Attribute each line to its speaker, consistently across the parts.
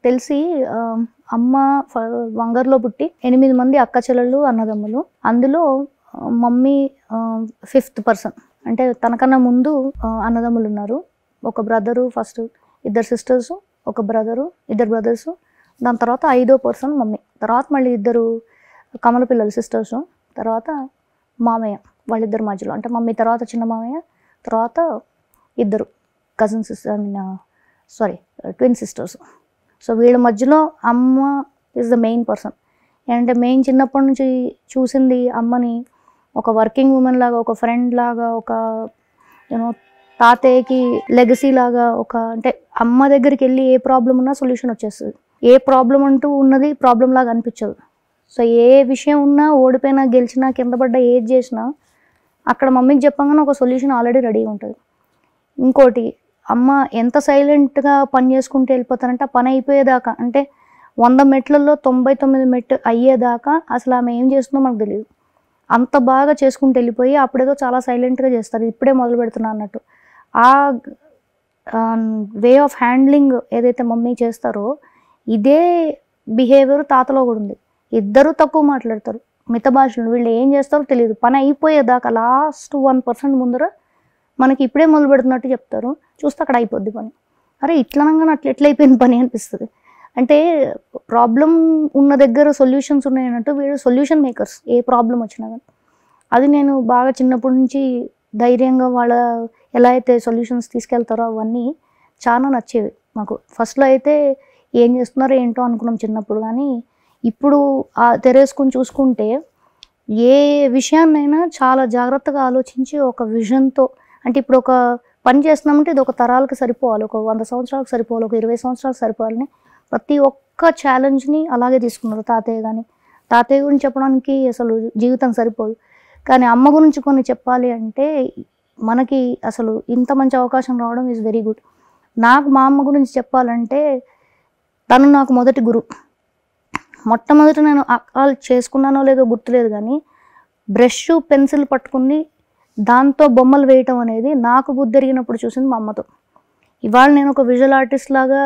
Speaker 1: తెలిసి ఆ, అమ్మ ఫ- వంగర్లో పుట్టి ఎనిమిది మంది అక్క చెల్లెళ్ళు అన్నదమ్ములు అందులో ఆ, మమ్మీ ఫిఫ్త్ పర్సన్ అంటే తనకన్నా ముందు ఆ, అన్నదమ్ములు ఉన్నారు ఒక బ్రదరు ఫస్ట్ ఇద్దరు సిస్టర్స్ ఒక బ్రదరు ఇద్దరు బ్రదర్స్ దాని తర్వాత ఐదో పర్సన్ మమ్మీ తర్వాత మళ్ళీ ఇద్దరు కమల పిల్లలు సిస్టర్స్ తర్వాత మామయ్య వాళ్ళిద్దరు మధ్యలో అంటే మమ్మీ తర్వాత చిన్న మామయ్య తర్వాత ఇద్దరు cousin sister I mean sorry twin sisters so వీళ్ళ మధ్యలో అమ్మ ఇస్ ద మెయిన్ పర్సన్ అంటే మెయిన్ చిన్నప్పటి నుంచి చూసింది అమ్మని ఒక వర్కింగ్ ఉమెన్ లాగా ఒక ఫ్రెండ్ లాగా ఒక యూనో తాతయ్యకి లెగసీ లాగా ఒక అంటే అమ్మ దగ్గరికి వెళ్ళి ఏ ప్రాబ్లం ఉన్నా సొల్యూషన్ వచ్చేస్తుంది ఏ ప్రాబ్లం అంటూ ఉన్నది ప్రాబ్లం లాగా అనిపించదు సో ఏ విషయం ఉన్నా ఓడిపోయినా గెలిచినా కింద పడ్డా ఏది చేసినా అక్కడ మమ్మీకి చెప్పగానే ఒక సొల్యూషన్ ఆల్రెడీ రెడీ ఉంటుంది ఇంకోటి అమ్మ ఎంత సైలెంట్గా పని చేసుకుంటూ వెళ్ళిపోతారంటే ఆ పని అయిపోయేదాకా అంటే వంద మెట్లలో తొంభై తొమ్మిది మెట్టు అయ్యేదాకా అసలు ఆమె ఏం చేస్తుందో మనకు తెలియదు అంత బాగా చేసుకుంటూ వెళ్ళిపోయి అప్పుడేదో చాలా సైలెంట్గా చేస్తారు ఇప్పుడే మొదలు పెడుతున్నా అన్నట్టు ఆ వే ఆఫ్ హ్యాండ్లింగ్ ఏదైతే మమ్మీ చేస్తారో ఇదే బిహేవియర్ తాతలో కూడా ఉంది ఇద్దరు తక్కువ మాట్లాడతారు మిత భాషలు వీళ్ళు ఏం చేస్తారో తెలియదు పని అయిపోయేదాకా లాస్ట్ వన్ పర్సెంట్ ముందర మనకి ఇప్పుడే మొదలు పెడుతున్నట్టు చెప్తారు చూస్తే అక్కడ అయిపోద్ది పని అరే ఇట్లనగానే అట్లా ఎట్లా అయిపోయింది పని అనిపిస్తుంది అంటే ప్రాబ్లం ఉన్న దగ్గర సొల్యూషన్స్ ఉన్నాయన్నట్టు వీళ్ళు సొల్యూషన్ మేకర్స్ ఏ ప్రాబ్లం వచ్చినా కానీ అది నేను బాగా చిన్నప్పటి నుంచి ధైర్యంగా వాళ్ళ ఎలా అయితే సొల్యూషన్స్ తీసుకెళ్తారో అవన్నీ చాలా నచ్చేవి మాకు ఫస్ట్లో అయితే ఏం చేస్తున్నారో ఏంటో అనుకున్నాం చిన్నప్పుడు కానీ ఇప్పుడు ఆ తెరేసుకుని చూసుకుంటే ఏ విషయాన్నైనా చాలా జాగ్రత్తగా ఆలోచించి ఒక విజన్తో అంటే ఇప్పుడు ఒక పని చేస్తున్నామంటే ఇది ఒక తరాలకు సరిపోవాలి ఒక వంద సంవత్సరాలకు సరిపోవాలి ఒక ఇరవై సంవత్సరాలకు సరిపోవాలని ప్రతి ఒక్క ఛాలెంజ్ని అలాగే తీసుకున్నారు తాతయ్య కానీ తాతయ్య గురించి చెప్పడానికి అసలు జీవితం సరిపోదు కానీ అమ్మ గురించి కొన్ని చెప్పాలి అంటే మనకి అసలు ఇంత మంచి అవకాశం రావడం ఈజ్ వెరీ గుడ్ నాకు మా అమ్మ గురించి చెప్పాలంటే తను నాకు మొదటి గురు మొట్టమొదట నేను అకాల్ చేసుకున్నానో లేదో గుర్తులేదు కానీ బ్రష్ పెన్సిల్ పట్టుకుని దాంతో బొమ్మలు వేయటం అనేది నాకు బుద్ధి ఎరిగినప్పుడు చూసింది మా అమ్మతో ఇవాళ నేను ఒక విజువల్ ఆర్టిస్ట్ లాగా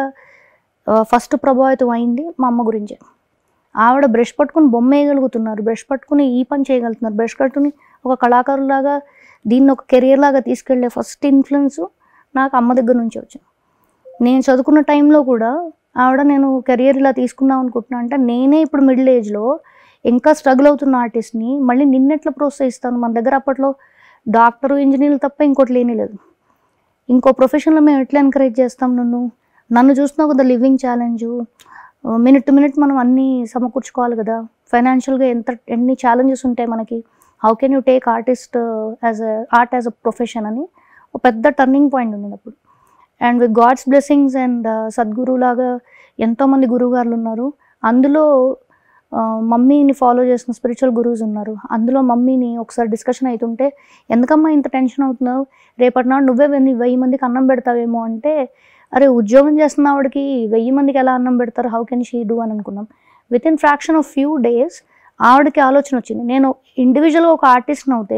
Speaker 1: ఫస్ట్ ప్రభావితం అయింది మా అమ్మ గురించే ఆవిడ బ్రష్ పట్టుకుని బొమ్మ వేయగలుగుతున్నారు బ్రష్ పట్టుకుని ఈ పని చేయగలుగుతున్నారు బ్రష్ పట్టుకుని ఒక కళాకారులాగా దీన్ని ఒక కెరియర్ లాగా తీసుకెళ్లే ఫస్ట్ ఇన్ఫ్లుయెన్స్ నాకు అమ్మ దగ్గర నుంచి వచ్చింది నేను చదువుకున్న టైంలో కూడా ఆవిడ నేను కెరియర్ ఇలా తీసుకుందాం అనుకుంటున్నా అంటే నేనే ఇప్పుడు మిడిల్ ఏజ్లో ఇంకా స్ట్రగుల్ అవుతున్న ఆర్టిస్ట్ని మళ్ళీ నిన్నెట్లా ప్రోత్సహిస్తాను మన దగ్గర అప్పట్లో డాక్టరు ఇంజనీర్లు తప్ప ఇంకోటి లేని లేదు ఇంకో ప్రొఫెషన్లో మేము ఎట్లా ఎంకరేజ్ చేస్తాం నన్ను నన్ను చూస్తున్నావు కదా living challenge minute to minute మనం అన్నీ సమకూర్చుకోవాలి కదా ఫైనాన్షియల్గా ఎంత ఎన్ని ఛాలెంజెస్ ఉంటాయి మనకి how can you take artist as a art as a profession అని ఒక పెద్ద టర్నింగ్ పాయింట్ ఉంది అప్పుడు and with God's blessings and Sadhguru లాగా ఎంతోమంది గురువుగారులు ఉన్నారు అందులో ఆ, మమ్మీని ఫాలో చేసిన స్పిరిచువల్ గురువుస్ ఉన్నారు అందులో మమ్మీని ఒకసారి డిస్కషన్ అవుతుంటే ఎందుకమ్మా ఇంత టెన్షన్ అవుతున్నావు రేపటి నాడు నువ్వే వెన్ని వెయ్యి మందికి అన్నం పెడతావేమో అంటే అరే ఉద్యోగం చేస్తున్న ఆవిడకి వెయ్యి మందికి ఎలా అన్నం పెడతారు హౌ కెన్ షీ డూ అని అనుకున్నాం with in fraction of few days ఆవిడకి ఆలోచన వచ్చింది నేను ఇండివిజువల్గా ఒక ఆర్టిస్ట్ని అవుతే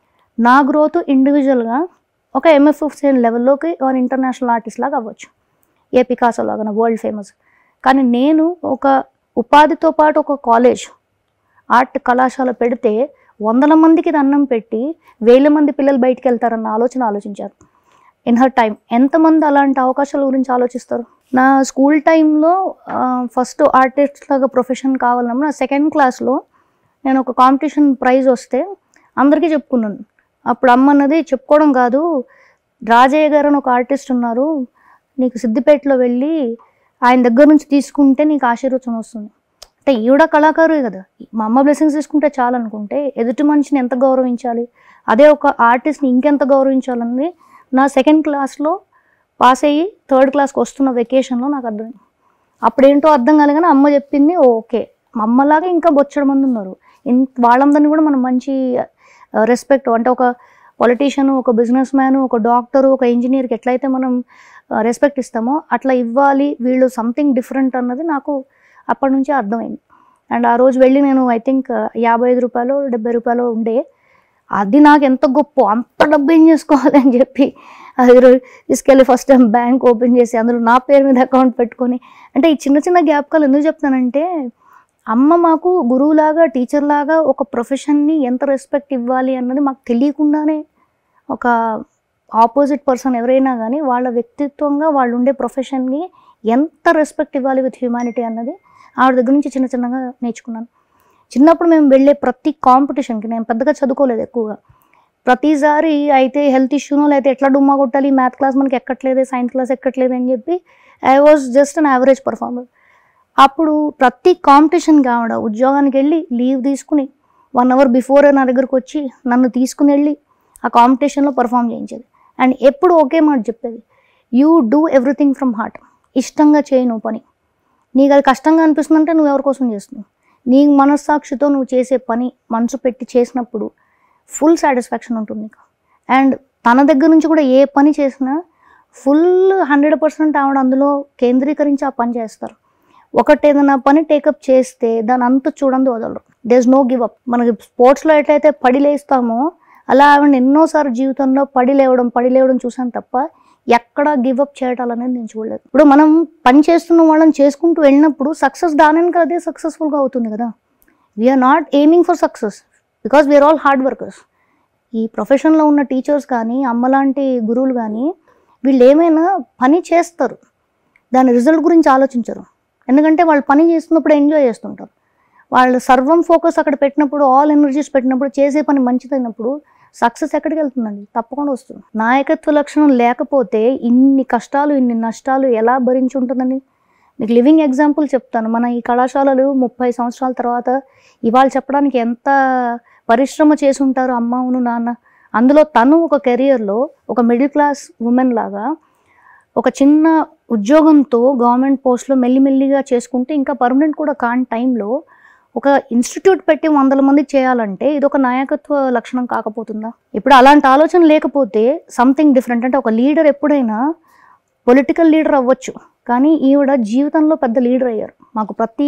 Speaker 1: నా గ్రోత్ ఇండివిజువల్గా ఒక ఎంఎఫ్ఎఫ్సిఎన్ లెవెల్లోకి ఒక ఇంటర్నేషనల్ ఆర్టిస్ట్ లాగా అవ్వచ్చు ఏ పికాసో లాగా వరల్డ్ ఫేమస్ కానీ నేను ఒక ఉపాధితో పాటు ఒక కాలేజ్ ఆర్ట్ కళాశాల పెడితే వందల మందికి ఇది అన్నం పెట్టి వేల మంది పిల్లలు బయటికి వెళ్తారన్న ఆలోచన ఆలోచించారు ఇన్ హర్ టైం ఎంతమంది అలాంటి అవకాశాల గురించి ఆలోచిస్తారు నా స్కూల్ టైంలో ఫస్ట్ ఆర్టిస్ట్ లాగా ప్రొఫెషన్ కావాలన్నప్పుడు నా సెకండ్ క్లాస్లో నేను ఒక కాంపిటీషన్ ప్రైజ్ వస్తే అందరికీ చెప్పుకున్నాను అప్పుడు అమ్మ అన్నది చెప్పుకోవడం కాదు రాజయ్య గారు అని ఒక ఆర్టిస్ట్ ఉన్నారు నీకు సిద్దిపేటలో వెళ్ళి ఆయన దగ్గర నుంచి తీసుకుంటే నీకు ఆశీర్వచనం వస్తుంది అంటే ఈవిడ కళాకారు కదా మా అమ్మ బ్లెస్సింగ్స్ తీసుకుంటే చాలు అనుకుంటే ఎదుటి మనిషిని ఎంత గౌరవించాలి అదే ఒక ఆర్టిస్ట్ని ఇంకెంత గౌరవించాలన్నది నా సెకండ్ క్లాస్లో పాస్ అయ్యి థర్డ్ క్లాస్కి వస్తున్న వెకేషన్లో నాకు అర్థమైంది అప్పుడేంటో అర్థం కాలే కానీ అమ్మ చెప్పింది ఓకే మా అమ్మలాగా ఇంకా బొచ్చడ మంది ఉన్నారు ఇన్ వాళ్ళందరినీ కూడా మనం మంచి రెస్పెక్ట్ అంటే ఒక పొలిటీషియన్ ఒక బిజినెస్ మ్యాన్ ఒక డాక్టరు ఒక ఇంజనీర్కి ఎట్లయితే మనం రెస్పెక్ట్ ఇస్తామో అట్లా ఇవ్వాలి వీళ్ళు సంథింగ్ డిఫరెంట్ అన్నది నాకు అప్పటి నుంచే అర్థమైంది అండ్ ఆ రోజు వెళ్ళి నేను ఐ థింక్ యాభై ఐదు రూపాయలు డెబ్బై రూపాయలు ఉండే అది నాకు ఎంత గొప్ప అంత డబ్బు ఏం చేసుకోవాలి అని చెప్పి అది రో- తీసుకెళ్ళి ఫస్ట్ టైం బ్యాంక్ ఓపెన్ చేసి అందులో నా పేరు మీద అకౌంట్ పెట్టుకొని అంటే ఈ చిన్న చిన్న జ్ఞాపకాలు ఎందుకు చెప్తానంటే అమ్మ మాకు గురువులాగా టీచర్ లాగా ఒక ప్రొఫెషన్ని ఎంత రెస్పెక్ట్ ఇవ్వాలి అన్నది మాకు తెలియకుండానే ఒక ఆపోజిట్ పర్సన్ ఎవరైనా కానీ వాళ్ళ వ్యక్తిత్వంగా వాళ్ళు ఉండే ప్రొఫెషన్ని ఎంత రెస్పెక్ట్ ఇవ్వాలి విత్ హ్యూమానిటీ అన్నది ఆవిడ దగ్గర నుంచి చిన్న చిన్నగా నేర్చుకున్నాను చిన్నప్పుడు మేము వెళ్ళే ప్రతి కాంపిటీషన్కి నేను పెద్దగా చదువుకోలేదు ఎక్కువగా ప్రతిసారి అయితే హెల్త్ ఇష్యూనో లేకపోతే ఎట్లా డుమ్మా కొట్టాలి మ్యాథ్ క్లాస్ మనకి ఎక్కట్లేదు సైన్స్ క్లాస్ ఎక్కట్లేదు అని చెప్పి I was just an average performer అప్పుడు ప్రతి కాంపిటీషన్కి ఆవిడ ఉద్యోగానికి వెళ్ళి లీవ్ తీసుకుని వన్ అవర్ బిఫోర్ నా దగ్గరకు వచ్చి నన్ను తీసుకుని వెళ్ళి ఆ కాంపిటీషన్లో పర్ఫామ్ చేయించేది అండ్ ఎప్పుడు ఒకే మాట చెప్పేది you do everything from heart ఇష్టంగా చేయి నువ్వు పని నీకు అది కష్టంగా అనిపిస్తుందంటే నువ్వు ఎవరి కోసం చేస్తున్నావు నీ మనస్సాక్షితో నువ్వు చేసే పని మనసు పెట్టి చేసినప్పుడు ఫుల్ సాటిస్ఫాక్షన్ ఉంటుంది నీకు అండ్ తన దగ్గర నుంచి కూడా ఏ పని చేసినా ఫుల్ హండ్రెడ్ పర్సెంట్ ఆవిడ అందులో కేంద్రీకరించి ఆ పని చేస్తారు ఒకటి ఏదైనా పని టేకప్ చేస్తే దాని అంత చూడండి వదలరు దేస్ నో గివ్ అప్ మనకి స్పోర్ట్స్లో ఎట్లయితే పడి లేస్తామో అలా ఆవిడ ఎన్నోసార్లు జీవితంలో పడి లేవడం పడి లేవడం చూసాను తప్ప ఎక్కడ గివ్ అప్ చేయటాలు అనేది నేను చూడలేదు ఇప్పుడు మనం పని చేస్తున్న వాళ్ళని చేసుకుంటూ వెళ్ళినప్పుడు సక్సెస్ దానికి అదే సక్సెస్ఫుల్గా అవుతుంది కదా we are not aiming for success because we are all hard workers ఈ ప్రొఫెషన్లో ఉన్న టీచర్స్ కానీ అమ్మలాంటి గురువులు కానీ వీళ్ళు ఏమైనా పని చేస్తారు దాని రిజల్ట్ గురించి ఆలోచించరు ఎందుకంటే వాళ్ళు పని చేస్తున్నప్పుడు ఎంజాయ్ చేస్తుంటారు వాళ్ళు సర్వం ఫోకస్ అక్కడ పెట్టినప్పుడు ఆల్ ఎనర్జీస్ పెట్టినప్పుడు చేసే పని మంచిదైనప్పుడు సక్సెస్ ఎక్కడికి వెళ్తుందండి తప్పకుండా వస్తుంది నాయకత్వ లక్షణం లేకపోతే ఇన్ని కష్టాలు ఇన్ని నష్టాలు ఎలా భరించి ఉంటుందండి మీకు లివింగ్ ఎగ్జాంపుల్ చెప్తాను మన ఈ కళాశాలలు ముప్పై సంవత్సరాల తర్వాత ఇవాళ చెప్పడానికి ఎంత పరిశ్రమ చేసి ఉంటారు అమ్మ అవును నాన్న అందులో తను ఒక కెరియర్లో ఒక మిడిల్ క్లాస్ ఉమెన్ లాగా ఒక చిన్న ఉద్యోగంతో గవర్నమెంట్ పోస్ట్లో మెల్లిమెల్లిగా చేసుకుంటే ఇంకా పర్మనెంట్ కూడా కాని టైంలో ఒక ఇన్స్టిట్యూట్ పెట్టి వందల మందికి చేయాలంటే ఇది ఒక నాయకత్వ లక్షణం కాకపోతుందా ఇప్పుడు అలాంటి ఆలోచన లేకపోతే సంథింగ్ డిఫరెంట్ అంటే ఒక లీడర్ ఎప్పుడైనా పొలిటికల్ లీడర్ అవ్వచ్చు కానీ ఈవిడ జీవితంలో పెద్ద లీడర్ అయ్యారు మాకు ప్రతి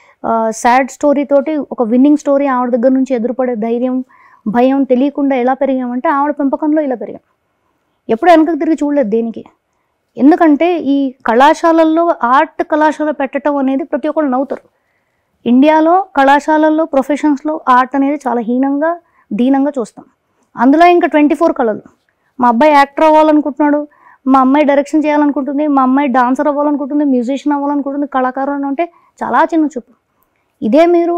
Speaker 1: సాడ్ స్టోరీ తోటి ఒక విన్నింగ్ స్టోరీ ఆవిడ దగ్గర నుంచి ఎదురుపడే ధైర్యం భయం తెలియకుండా ఎలా పెరిగామంటే ఆవిడ పెంపకంలో ఇలా పెరిగాం ఎప్పుడు వెనకకు తిరిగి చూడలేదు దేనికి ఎందుకంటే ఈ కళాశాలల్లో ఆర్ట్ కళాశాల పెట్టడం అనేది ప్రతి ఒక్కరు నవ్వుతారు ఇండియాలో కళాశాలల్లో ప్రొఫెషన్స్లో ఆర్ట్ అనేది చాలా హీనంగా దీనంగా చూస్తాం అందులో ఇంకా ట్వంటీ ఫోర్ కళలు మా అబ్బాయి యాక్టర్ అవ్వాలనుకుంటున్నాడు మా అమ్మాయి డైరెక్షన్ చేయాలనుకుంటుంది మా అమ్మాయి డాన్సర్ అవ్వాలనుకుంటుంది మ్యూజిషియన్ అవ్వాలనుకుంటుంది కళాకారు అని అంటే చాలా చిన్న చూపు ఇదే మీరు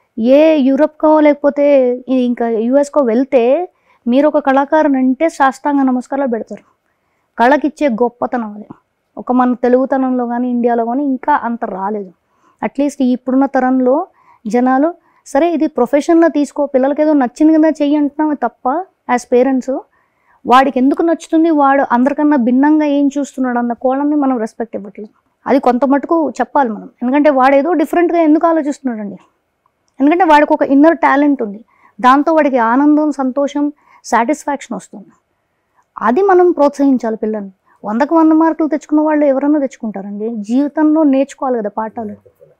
Speaker 1: ఏ యూరప్కో లేకపోతే ఈ- ఇంకా యుఎస్కో వెళ్తే మీరు ఒక కళాకారుని అంటే శాస్త్రాంగ నమస్కారాలు పెడతారు కళకిచ్చే గొప్పతనం అది ఒక మన తెలుగుతనంలో కానీ ఇండియాలో కానీ ఇంకా అంత రాలేదు అట్లీస్ట్ ఇప్పుడున్న తరంలో జనాలు సరే ఇది ప్రొఫెషన్లో తీసుకో పిల్లలకి ఏదో నచ్చింది కదా చెయ్యి అంటున్నామే తప్ప యాజ్ పేరెంట్స్ వాడికి ఎందుకు నచ్చుతుంది వాడు అందరికన్నా భిన్నంగా ఏం చూస్తున్నాడు అన్న కోణాన్ని మనం రెస్పెక్ట్ ఇవ్వట్లేదు అది కొంత మటుకు చెప్పాలి మనం ఎందుకంటే వాడు ఏదో డిఫరెంట్గా ఎందుకు ఆలోచిస్తున్నాడండి ఎందుకంటే వాడికి ఒక ఇన్నర్ టాలెంట్ ఉంది దాంతో వాడికి ఆనందం సంతోషం సాటిస్ఫాక్షన్ వస్తుంది అది మనం ప్రోత్సహించాలి పిల్లల్ని వందకు వంద మార్కులు తెచ్చుకున్న వాళ్ళు ఎవరన్నా తెచ్చుకుంటారండి జీవితంలో నేర్చుకోవాలి కదా పాఠాలు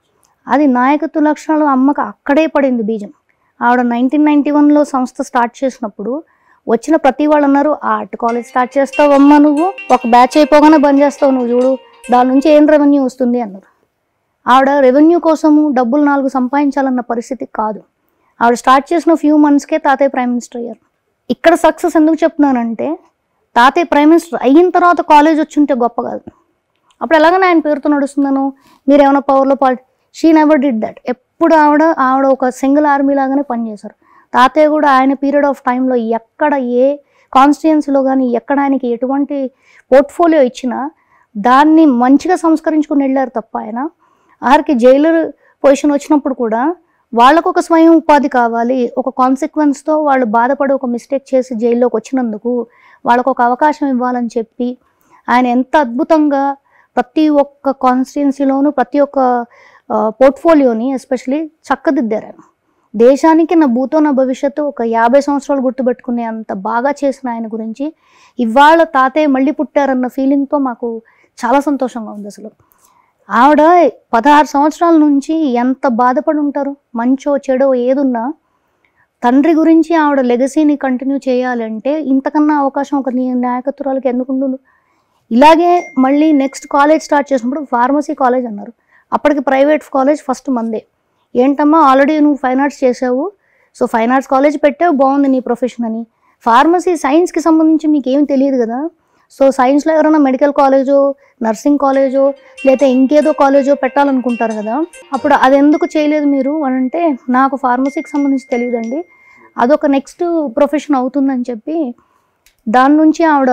Speaker 1: అది నాయకత్వ లక్షణాలు అమ్మకు అక్కడే పడింది బీజం ఆవిడ నైన్టీన్ నైన్టీ వన్లో సంస్థ స్టార్ట్ చేసినప్పుడు వచ్చిన ప్రతి వాళ్ళు అన్నారు ఆర్ట్ కాలేజ్ స్టార్ట్ చేస్తావు అమ్మ నువ్వు ఒక బ్యాచ్ అయిపోగానే బంద్ చేస్తావు నువ్వు చూడు దాని నుంచి ఏం రెవెన్యూ వస్తుంది అన్నారు ఆవిడ రెవెన్యూ కోసము డబ్బులు నాలుగు సంపాదించాలన్న పరిస్థితి కాదు ఆవిడ స్టార్ట్ చేసిన ఫ్యూ మంత్స్కే తాతయ్య ప్రైమ్ మినిస్టర్ అయ్యారు ఇక్కడ సక్సెస్ ఎందుకు చెప్తున్నానంటే తాతయ్య ప్రైమ్ మినిస్టర్ అయిన తర్వాత కాలేజ్ వచ్చి ఉంటే గొప్ప కాదు అప్పుడు ఎలాగైనా ఆయన పేరుతో నడుస్తున్నాను మీరు ఏమైనా పవర్లో పాలి షీ నెవర్ డిడ్ దట్ ఎప్పుడు ఆవిడ ఆవిడ ఒక సింగిల్ ఆర్మీ లాగానే పనిచేశారు తాతయ్య కూడా ఆయన పీరియడ్ ఆఫ్ టైంలో ఎక్కడ ఏ కాన్స్టిట్యుయెన్సీలో కానీ ఎక్కడ ఆయనకి ఎటువంటి పోర్ట్ఫోలియో ఇచ్చినా దాన్ని మంచిగా సంస్కరించుకుని వెళ్ళారు తప్ప ఆయన ఆరికి జైలర్ పొజిషన్ వచ్చినప్పుడు కూడా వాళ్ళకు ఒక స్వయం ఉపాధి కావాలి ఒక కాన్సిక్వెన్స్తో వాళ్ళు బాధపడి ఒక మిస్టేక్ చేసి జైల్లోకి వచ్చినందుకు వాళ్ళకు ఒక అవకాశం ఇవ్వాలని చెప్పి ఆయన ఎంత అద్భుతంగా ప్రతి ఒక్క కాన్స్టిట్యున్సీలోనూ ప్రతి ఒక్క పోర్ట్ఫోలియోని ఎస్పెషలీ చక్కదిద్దారు ఆయన దేశానికి నా భూతో నా భవిష్యత్తు ఒక యాభై సంవత్సరాలు గుర్తుపెట్టుకునే అంత బాగా చేసిన ఆయన గురించి ఇవాళ తాతయ్య మళ్ళీ పుట్టారన్న ఫీలింగ్తో మాకు చాలా సంతోషంగా ఉంది అసలు ఆవిడ పదహారు సంవత్సరాల నుంచి ఎంత బాధపడి ఉంటారు మంచో చెడో ఏదున్నా తండ్రి గురించి ఆవిడ లెగసీని కంటిన్యూ చేయాలంటే ఇంతకన్నా అవకాశం ఒక నీ- నాయకత్వాలకు ఎందుకు ఉండదు ఇలాగే మళ్ళీ నెక్స్ట్ కాలేజ్ స్టార్ట్ చేసినప్పుడు ఫార్మసీ కాలేజ్ అన్నారు అప్పటికి ప్రైవేట్ కాలేజ్ ఫస్ట్ మందే ఏంటమ్మా ఆల్రెడీ నువ్వు ఫైన్ ఆర్ట్స్ చేసావు సో ఫైన్ ఆర్ట్స్ కాలేజ్ పెట్టావు బాగుంది నీ ప్రొఫెషన్ అని ఫార్మసీ సైన్స్కి సంబంధించి మీకు ఏం తెలియదు కదా సో సైన్స్లో ఎవరైనా మెడికల్ కాలేజో నర్సింగ్ కాలేజో లేదా ఇంకేదో కాలేజో పెట్టాలనుకుంటారు కదా అప్పుడు అది ఎందుకు చేయలేదు మీరు అని అంటే నాకు ఫార్మసీకి సంబంధించి తెలియదండి అదొక నెక్స్ట్ ప్రొఫెషన్ అవుతుందని చెప్పి దాని నుంచి ఆవిడ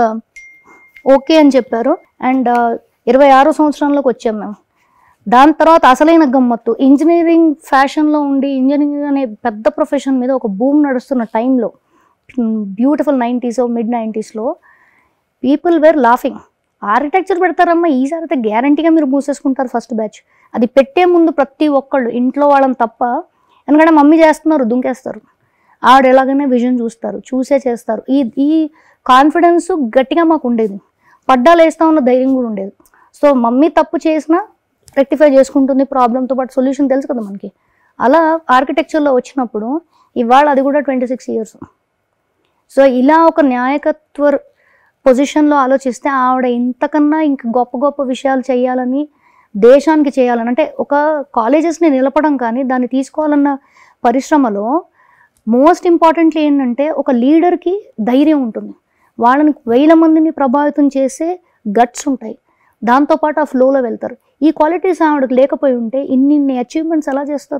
Speaker 1: ఓకే అని చెప్పారు అండ్ ఇరవై ఆరో సంవత్సరంలోకి వచ్చాం మేము దాని తర్వాత అసలైన గమ్మత్తు ఇంజనీరింగ్ ఫ్యాషన్లో ఉండి ఇంజనీరింగ్ అనే పెద్ద ప్రొఫెషన్ మీద ఒక భూమి నడుస్తున్న టైంలో బ్యూటిఫుల్ నైంటీస్ మిడ్ నైంటీస్లో పీపుల్ వేర్ లాఫింగ్ ఆర్కిటెక్చర్ పెడతారమ్మా ఈసారి అయితే గ్యారంటీగా మీరు మూసేసుకుంటారు ఫస్ట్ బ్యాచ్ అది పెట్టే ముందు ప్రతి ఒక్కళ్ళు ఇంట్లో వాళ్ళని తప్ప ఎందుకంటే మమ్మీ చేస్తున్నారు దుంకేస్తారు ఆవిడ ఎలాగైనా విజన్ చూస్తారు చూసే చేస్తారు ఈ ఈ కాన్ఫిడెన్స్ గట్టిగా మాకు ఉండేది పడ్డాలు వేస్తా ఉన్న ధైర్యం కూడా ఉండేది సో మమ్మీ తప్పు చేసినా రెక్టిఫై చేసుకుంటుంది ప్రాబ్లంతో పాటు సొల్యూషన్ తెలుసు కదా మనకి అలా ఆర్కిటెక్చర్లో వచ్చినప్పుడు ఇవాళ అది కూడా ట్వంటీ సిక్స్ ఇయర్స్ సో ఇలా ఒక న్యాయకత్వ పొజిషన్లో ఆలోచిస్తే ఆవిడ ఇంతకన్నా ఇంక గొప్ప గొప్ప విషయాలు చేయాలని దేశానికి చేయాలని అంటే ఒక కాలేజెస్ని నిలపడం కానీ దాన్ని తీసుకోవాలన్న పరిశ్రమలో మోస్ట్ ఇంపార్టెంట్లీ ఏంటంటే ఒక లీడర్కి ధైర్యం ఉంటుంది వాళ్ళని వేల మందిని ప్రభావితం చేసే గట్స్ ఉంటాయి దాంతోపాటు ఆ ఫ్లోలో వెళ్తారు ఈ క్వాలిటీస్ ఆవిడకి లేకపోయి ఉంటే ఇన్ని అచీవ్మెంట్స్ ఎలా చేస్తారు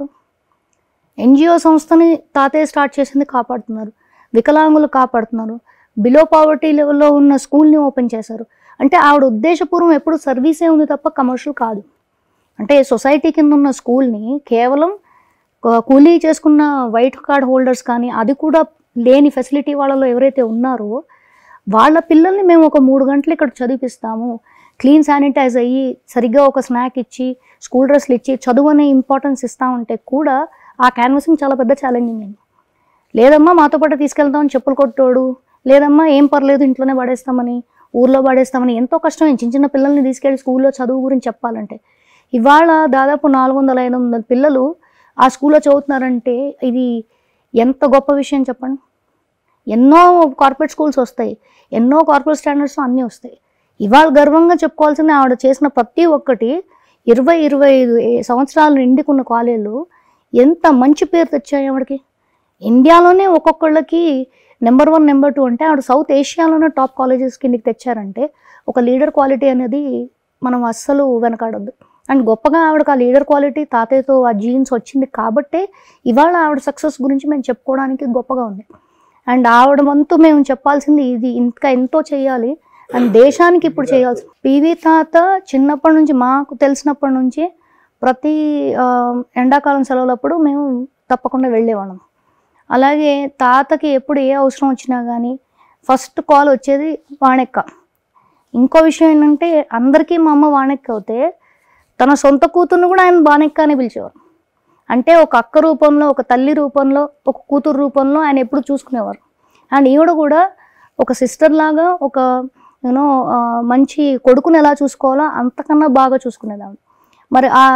Speaker 1: ఎన్జిఓ సంస్థని తాతయ్య స్టార్ట్ చేసింది కాపాడుతున్నారు వికలాంగులు కాపాడుతున్నారు బిలో పావర్టీ లెవెల్లో ఉన్న స్కూల్ని ఓపెన్ చేశారు అంటే ఆవిడ ఉద్దేశపూర్వం ఎప్పుడు సర్వీసే ఉంది తప్ప కమర్షియల్ కాదు అంటే సొసైటీ కింద ఉన్న స్కూల్ని కేవలం క- కూలీ చేసుకున్న వైట్ కార్డ్ హోల్డర్స్ కానీ అది కూడా లేని ఫెసిలిటీ వాళ్ళలో ఎవరైతే ఉన్నారో వాళ్ళ పిల్లల్ని మేము ఒక మూడు గంటలు ఇక్కడ చదివిపిస్తాము క్లీన్ శానిటైజ్ అయ్యి సరిగ్గా ఒక స్నాక్ ఇచ్చి స్కూల్ డ్రెస్లు ఇచ్చి చదువు అనే ఇంపార్టెన్స్ ఇస్తామంటే కూడా ఆ క్యాన్వసింగ్ చాలా పెద్ద ఛాలెంజింగ్ అండి లేదమ్మా మాతో పాటు తీసుకెళ్తామని చెప్పులు కొట్టోడు లేదమ్మా ఏం పర్లేదు ఇంట్లోనే పడేస్తామని ఊర్లో పడేస్తామని ఎంతో కష్టం చిన్న చిన్న పిల్లల్ని తీసుకెళ్ళి స్కూల్లో చదువు గురించి చెప్పాలంటే ఇవాళ దాదాపు నాలుగు వందల ఐదు వందల పిల్లలు ఆ స్కూల్లో చదువుతున్నారంటే ఇది ఎంత గొప్ప విషయం చెప్పండి ఎన్నో కార్పొరేట్ స్కూల్స్ వస్తాయి ఎన్నో కార్పొరేట్ స్టాండర్డ్స్ అన్నీ వస్తాయి ఇవాళ గర్వంగా చెప్పుకోవాల్సింది ఆవిడ చేసిన ప్రతి ఒక్కటి ఇరవై ఇరవై ఐదు ఏ- సంవత్సరాలు నిండుకున్న కాలేజీలు ఎంత మంచి పేరు తెచ్చాయి ఆవిడకి ఇండియాలోనే ఒక్కొక్కళ్ళకి నెంబర్ వన్ నెంబర్ టూ అంటే ఆవిడ సౌత్ ఏషియాలోనే టాప్ కాలేజెస్ కిందకి తెచ్చారంటే ఒక లీడర్ క్వాలిటీ అనేది మనం అస్సలు వెనకాడొద్దు అండ్ గొప్పగా ఆవిడకి ఆ లీడర్ క్వాలిటీ తాతయ్యతో ఆ జీన్స్ వచ్చింది కాబట్టే ఇవాళ ఆవిడ సక్సెస్ గురించి మేము చెప్పుకోవడానికి గొప్పగా ఉంది అండ్ ఆవిడ వంతు మేము చెప్పాల్సింది ఇది ఇంకా ఎంతో చేయాలి అండ్ దేశానికి ఇప్పుడు చేయాల్సి పివి తాత చిన్నప్పటి నుంచి మాకు తెలిసినప్పటి నుంచి ప్రతి ఆ, ఎండాకాలం సెలవులప్పుడు మేము తప్పకుండా వెళ్ళేవాళ్ళం అలాగే తాతకి ఎప్పుడు ఏ అవసరం వచ్చినా కానీ ఫస్ట్ కాల్ వచ్చేది వాణెక్క ఇంకో విషయం ఏంటంటే అందరికీ మా అమ్మ వాణెక్క అవుతే తన సొంత కూతుర్ని కూడా ఆయన బాణెక్క అని పిలిచేవారు అంటే ఒక అక్క రూపంలో ఒక తల్లి రూపంలో ఒక కూతురు రూపంలో ఆయన ఎప్పుడు చూసుకునేవారు అండ్ ఈవిడ కూడా ఒక సిస్టర్ లాగా ఒక యూనో మంచి కొడుకుని ఎలా చూసుకోవాలో అంతకన్నా బాగా చూసుకునేది ఆవిడ మరి ఆ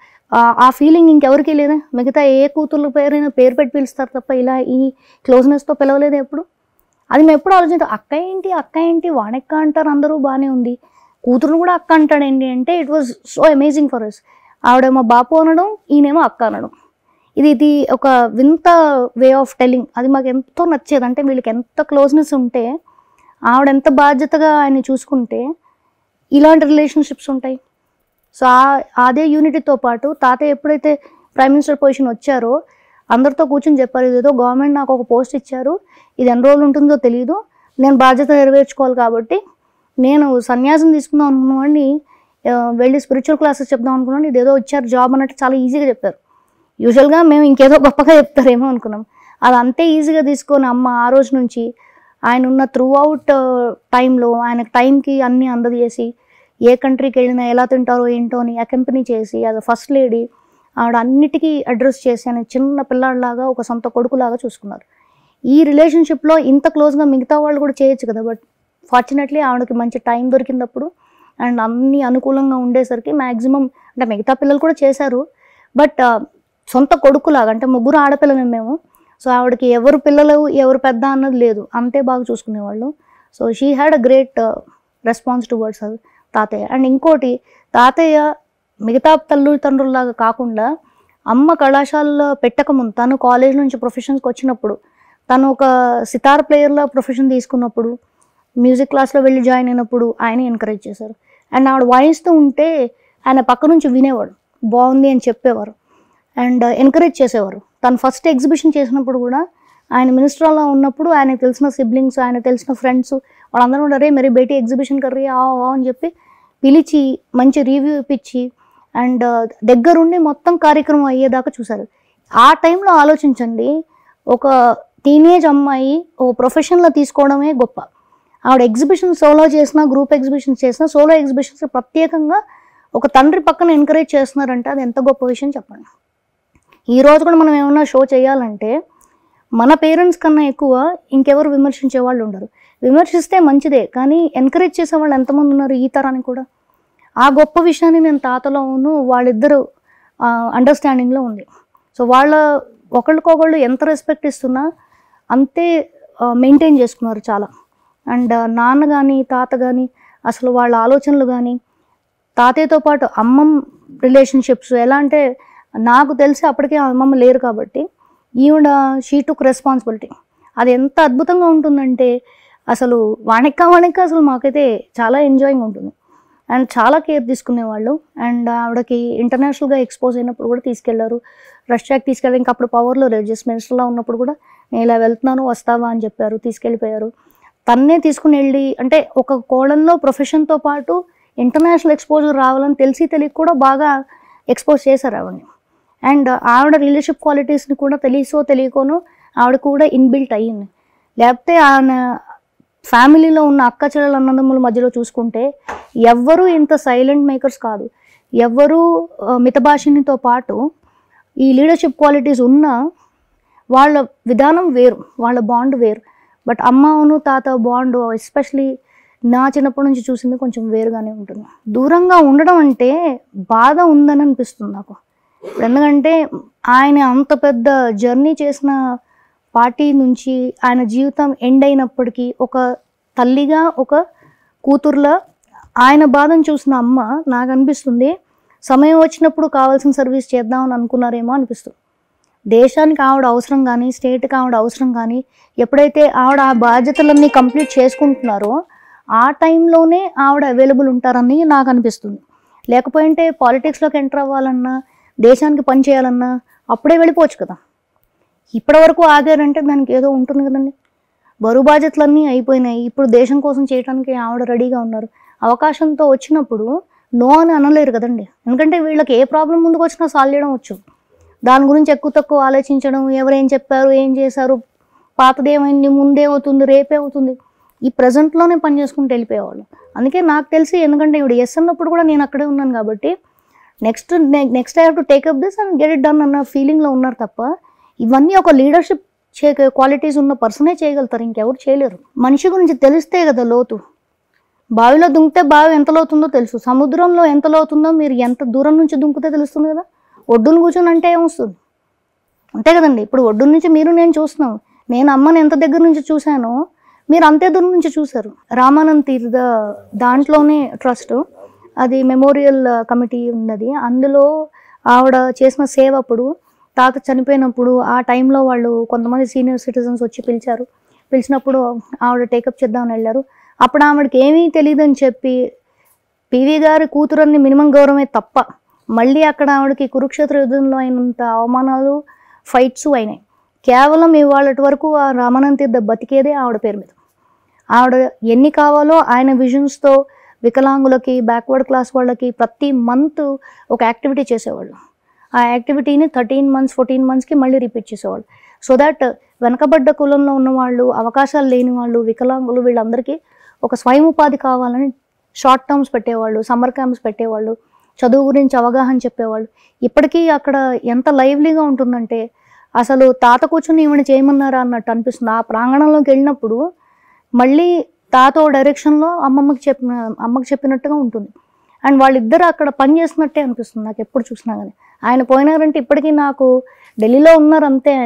Speaker 1: ఆ- ఆ ఫీలింగ్ ఇంకెవరికీ లేదా మిగతా ఏ కూతుర్ల పేరైనా పేరు పెట్టి పిలుస్తారు తప్ప ఇలా ఈ క్లోజ్నెస్తో పిలవలేదు ఎప్పుడు అది మేము ఎప్పుడు ఆలోచిస్తాం అక్క ఏంటి అక్క ఏంటి వాణెక్క అంటారు అందరూ బాగానే ఉంది కూతురుని కూడా అక్క అంటాడేంటి అంటే it was so amazing for us ఆవిడేమో బాపు అనడం ఈయనేమో అక్క అనడం ఇది ఇది ఒక వింత వే ఆఫ్ టెల్లింగ్ అది మాకు ఎంతో నచ్చేది అంటే వీళ్ళకి ఎంత క్లోజ్నెస్ ఉంటే ఆవిడ ఎంత బాధ్యతగా ఆయన్ని చూసుకుంటే ఇలాంటి రిలేషన్షిప్స్ ఉంటాయి సో ఆ- అదే యూనిటీతో పాటు తాతయ్య ఎప్పుడైతే ప్రైమ్ మినిస్టర్ పొజిషన్ వచ్చారో అందరితో కూర్చొని చెప్పారు ఇదేదో గవర్నమెంట్ నాకు ఒక పోస్ట్ ఇచ్చారు ఇది ఎన్ని రోజులు ఉంటుందో తెలియదు నేను బాధ్యత నెరవేర్చుకోవాలి కాబట్టి నేను సన్యాసం తీసుకుందాం అనుకున్నవాడిని ఆ, వెళ్ళి స్పిరిచువల్ క్లాసెస్ చెప్దాం అనుకున్నాను ఇదేదో ఇచ్చారు జాబ్ అన్నట్టు చాలా ఈజీగా చెప్పారు యూజువల్గా మేము ఇంకేదో గొప్పగా చెప్తారేమో అనుకున్నాం అది అంతే ఈజీగా తీసుకొని అమ్మ ఆ రోజు నుంచి ఆయన ఉన్న త్రూ అవుట్ టైంలో ఆయన టైంకి అన్నీ అందజేసి ఏ కంట్రీకి వెళ్ళినా ఎలా తింటారో ఏంటో అని అకంపెనీ చేసి అది ఫస్ట్ లేడీ ఆవిడ అన్నిటికీ అడ్రస్ చేసి ఆయన చిన్న పిల్లాడిలాగా ఒక సొంత కొడుకులాగా చూసుకున్నారు ఈ రిలేషన్షిప్లో ఇంత క్లోజ్గా మిగతా వాళ్ళు కూడా చేయొచ్చు కదా బట్ ఫార్చునేట్లీ ఆవిడకి మంచి టైం దొరికినప్పుడు అండ్ అన్ని అనుకూలంగా ఉండేసరికి మ్యాక్సిమం అంటే మిగతా పిల్లలు కూడా చేశారు బట్ సొంత కొడుకులాగా అంటే ముగ్గురు ఆడపిల్లలు మేము సో ఆవిడకి ఎవరు పిల్లలు ఎవరు పెద్ద అన్నది లేదు అంతే బాగా చూసుకునేవాళ్ళు so she had a great response towards తాతయ్య అండ్ ఇంకోటి తాతయ్య మిగతా తల్లిదండ్రుల్లాగా కాకుండా అమ్మ కళాశాలలో పెట్టకముందు తను కాలేజ్ నుంచి ప్రొఫెషన్స్కి వచ్చినప్పుడు తను ఒక సితార్ ప్లేయర్లో ప్రొఫెషన్ తీసుకున్నప్పుడు మ్యూజిక్ క్లాస్లో వెళ్ళి జాయిన్ అయినప్పుడు ఆయన ఎంకరేజ్ చేశారు అండ్ ఆవిడ వాయిస్తూ ఉంటే ఆయన పక్క నుంచి వినేవాడు బాగుంది అని చెప్పేవారు అండ్ ఎంకరేజ్ చేసేవారు తను ఫస్ట్ ఎగ్జిబిషన్ చేసినప్పుడు కూడా ఆయన మినిస్ట్రాల్లో ఉన్నప్పుడు ఆయనకు తెలిసిన సిబ్లింగ్స్ ఆయన తెలిసిన ఫ్రెండ్స్ వాళ్ళందరూ కూడా రే మరి బేటీ ఎగ్జిబిషన్ కర్రీ ఆ ఆ" అని చెప్పి పిలిచి మంచి రివ్యూ ఇప్పించి అండ్ దగ్గరుండి మొత్తం కార్యక్రమం అయ్యేదాకా చూశారు ఆ టైంలో ఆలోచించండి ఒక టీనేజ్ అమ్మాయి ఓ ప్రొఫెషన్లో తీసుకోవడమే గొప్ప ఆవిడ ఎగ్జిబిషన్ సోలో చేసిన గ్రూప్ ఎగ్జిబిషన్ చేసిన సోలో ఎగ్జిబిషన్స్ ప్రత్యేకంగా ఒక తండ్రి పక్కన ఎంకరేజ్ చేస్తున్నారంటే అది ఎంత గొప్ప విషయం చెప్పండి ఈ రోజు కూడా మనం ఏమన్నా షో చేయాలంటే మన పేరెంట్స్ కన్నా ఎక్కువ ఇంకెవరు విమర్శించే వాళ్ళు ఉండరు విమర్శిస్తే మంచిదే కానీ ఎంకరేజ్ చేసే వాళ్ళు ఎంతమంది ఉన్నారు ఈ తరానికి కూడా ఆ గొప్ప విషయాన్ని నేను తాతలోను వాళ్ళిద్దరు అండర్స్టాండింగ్లో ఉంది సో వాళ్ళ ఒకళ్ళకొకళ్ళు ఎంత రెస్పెక్ట్ ఇస్తున్నా అంతే మెయింటైన్ చేసుకున్నారు చాలా అండ్ నాన్న కానీ తాత కానీ అసలు వాళ్ళ ఆలోచనలు కానీ తాతయ్యతో పాటు అమ్మమ్మ రిలేషన్షిప్స్ ఎలా అంటే నాకు తెలిసి అప్పటికే అమ్మమ్మ లేరు కాబట్టి ఈవిడ షీ టుక్ రెస్పాన్సిబిలిటీ అది ఎంత అద్భుతంగా ఉంటుందంటే అసలు వణిక్క వణిక్క అసలు మాకైతే చాలా ఎంజాయింగ్ ఉంటుంది అండ్ చాలా కేర్ తీసుకునేవాళ్ళు అండ్ ఆవిడకి ఇంటర్నేషనల్గా ఎక్స్పోజ్ అయినప్పుడు కూడా తీసుకెళ్లారు రష్యాకి తీసుకెళ్ళి ఇంకా అప్పుడు పవర్లో లేదు జస్ట్ మినిస్టర్లో ఉన్నప్పుడు కూడా నేను ఇలా వెళ్తున్నాను వస్తావా అని చెప్పారు తీసుకెళ్ళిపోయారు తన్నే తీసుకుని వెళ్ళి అంటే ఒక కోణంలో ప్రొఫెషన్తో పాటు ఇంటర్నేషనల్ ఎక్స్పోజర్ రావాలని తెలిసి తెలియక కూడా బాగా ఎక్స్పోజ్ చేశారు ఆవిడని అండ్ ఆవిడ రిలేషన్షిప్ క్వాలిటీస్ని కూడా తెలిసో తెలియకోనో ఆవిడ కూడా ఇన్బిల్ట్ అయ్యింది లేకపోతే ఆయన ఫ్యామిలీలో ఉన్న అక్క చెల్లెల అన్నదమ్ముల మధ్యలో చూసుకుంటే ఎవ్వరూ ఇంత సైలెంట్ మేకర్స్ కాదు ఎవ్వరూ ఆ, మితభాషినితో పాటు ఈ లీడర్షిప్ క్వాలిటీస్ ఉన్న వాళ్ళ విధానం వేరు వాళ్ళ బాండ్ వేరు బట్ అమ్మ అవును తాత బాండ్ ఎస్పెషలీ నా చిన్నప్పటి నుంచి చూసింది కొంచెం వేరుగానే ఉంటుంది దూరంగా ఉండడం అంటే బాధ ఉందని అనిపిస్తుంది నాకు ఇప్పుడు ఎందుకంటే ఆయన అంత పెద్ద జర్నీ చేసిన పార్టీ నుంచి ఆయన జీవితం ఎండ్ అయినప్పటికీ ఒక తల్లిగా ఒక కూతుర్లా ఆయన బాధను చూసిన అమ్మ నాకు అనిపిస్తుంది సమయం వచ్చినప్పుడు కావాల్సిన సర్వీస్ చేద్దామని అనుకున్నారేమో అనిపిస్తుంది దేశానికి ఆవిడ అవసరం కానీ స్టేట్కి ఆవిడ అవసరం కానీ ఎప్పుడైతే ఆవిడ ఆ బాధ్యతలన్నీ కంప్లీట్ చేసుకుంటున్నారో ఆ టైంలోనే ఆవిడ అవైలబుల్ ఉంటారని నాకు అనిపిస్తుంది లేకపోయింటే పాలిటిక్స్లోకి ఎంటర్ అవ్వాలన్నా దేశానికి పని చేయాలన్నా అప్పుడే వెళ్ళిపోవచ్చు కదా ఇప్పటి వరకు ఆగారంటే దానికి ఏదో ఉంటుంది కదండి బరువు బాధ్యతలన్నీ అయిపోయినాయి ఇప్పుడు దేశం కోసం చేయడానికి ఆవిడ రెడీగా ఉన్నారు అవకాశంతో వచ్చినప్పుడు నో అని అనలేరు కదండి ఎందుకంటే వీళ్ళకి ఏ ప్రాబ్లం ముందుకు వచ్చినా సాల్వ్ చేయడం వచ్చు దాని గురించి ఎక్కువ తక్కువ ఆలోచించడం ఎవరేం చెప్పారు ఏం చేశారు పాతది ఏమైంది ముందేమవుతుంది రేపేమవుతుంది ఈ ప్రజెంట్లోనే పని చేసుకుంటూ వెళ్ళిపోయేవాళ్ళు అందుకే నాకు తెలిసి ఎందుకంటే ఇప్పుడు ఎస్ అన్నప్పుడు కూడా నేను అక్కడే ఉన్నాను కాబట్టి next next I have to take up this and get it done అన్న ఫీలింగ్లో ఉన్నారు తప్ప ఇవన్నీ ఒక లీడర్షిప్ చే క్వాలిటీస్ ఉన్న పర్సనే చేయగలుగుతారు ఇంకెవరు చేయలేరు మనిషి గురించి తెలిస్తే కదా లోతు బావిలో దుంకితే బావి ఎంత లోతుందో తెలుసు సముద్రంలో ఎంత లోతుందో మీరు ఎంత దూరం నుంచి దుంకితే తెలుస్తుంది కదా ఒడ్డును కూర్చొని అంటే ఏమొస్తుంది అంతే కదండి ఇప్పుడు ఒడ్డు నుంచి మీరు నేను చూస్తున్నాం నేను అమ్మని ఎంత దగ్గర నుంచి చూశానో మీరు అంతే దూరం నుంచి చూశారు రామానంద్ తీర్థ దాంట్లోనే ట్రస్ట్ అది మెమోరియల్ కమిటీ ఉన్నది అందులో ఆవిడ చేసిన సేవ అప్పుడు తాత చనిపోయినప్పుడు ఆ టైంలో వాళ్ళు కొంతమంది సీనియర్ సిటిజన్స్ వచ్చి పిలిచారు పిలిచినప్పుడు ఆవిడ టేకప్ చేద్దామని వెళ్ళారు అప్పుడు ఆవిడకి ఏమీ తెలియదని చెప్పి పివి గారి కూతురని మినిమం గౌరవమే తప్ప మళ్ళీ అక్కడ ఆవిడకి కురుక్షేత్ర యుద్ధంలో అయినంత అవమానాలు ఫైట్స్ అయినాయి కేవలం ఇవాళటి వరకు ఆ రామానంద తీర్థ బతికేదే ఆవిడ పేరు మీద ఆవిడ ఎన్ని కావాలో ఆయన విజన్స్తో వికలాంగులకి బ్యాక్వర్డ్ క్లాస్ వాళ్ళకి ప్రతి మంత్ ఒక యాక్టివిటీ చేసేవాళ్ళు ఆ యాక్టివిటీని థర్టీన్ మంత్స్ ఫోర్టీన్ మంత్స్కి మళ్ళీ రిపీట్ చేసేవాళ్ళు సో దట్ వెనకబడ్డ కులంలో ఉన్న వాళ్ళు అవకాశాలు లేని వాళ్ళు వికలాంగులు వీళ్ళందరికీ ఒక స్వయం ఉపాధి కావాలని షార్ట్ టర్మ్స్ పెట్టేవాళ్ళు సమ్మర్ క్యాంప్స్ పెట్టేవాళ్ళు చదువు గురించి అవగాహన చెప్పేవాళ్ళు ఇప్పటికీ అక్కడ ఎంత లైవ్లీగా ఉంటుందంటే అసలు తాత కూర్చుని ఈమెను చేయమన్నారా అన్నట్టు అనిపిస్తుంది ఆ ప్రాంగణంలోకి వెళ్ళినప్పుడు మళ్ళీ తాత ఓ డైరెక్షన్లో అమ్మమ్మకి చెప్పిన అమ్మకి చెప్పినట్టుగా ఉంటుంది అండ్ వాళ్ళిద్దరు అక్కడ పని చేసినట్టే అనిపిస్తుంది నాకు ఎప్పుడు చూసినా కానీ ఆయన పోయినారంటే ఇప్పటికీ నాకు ఢిల్లీలో ఉన్నారు అంతే అని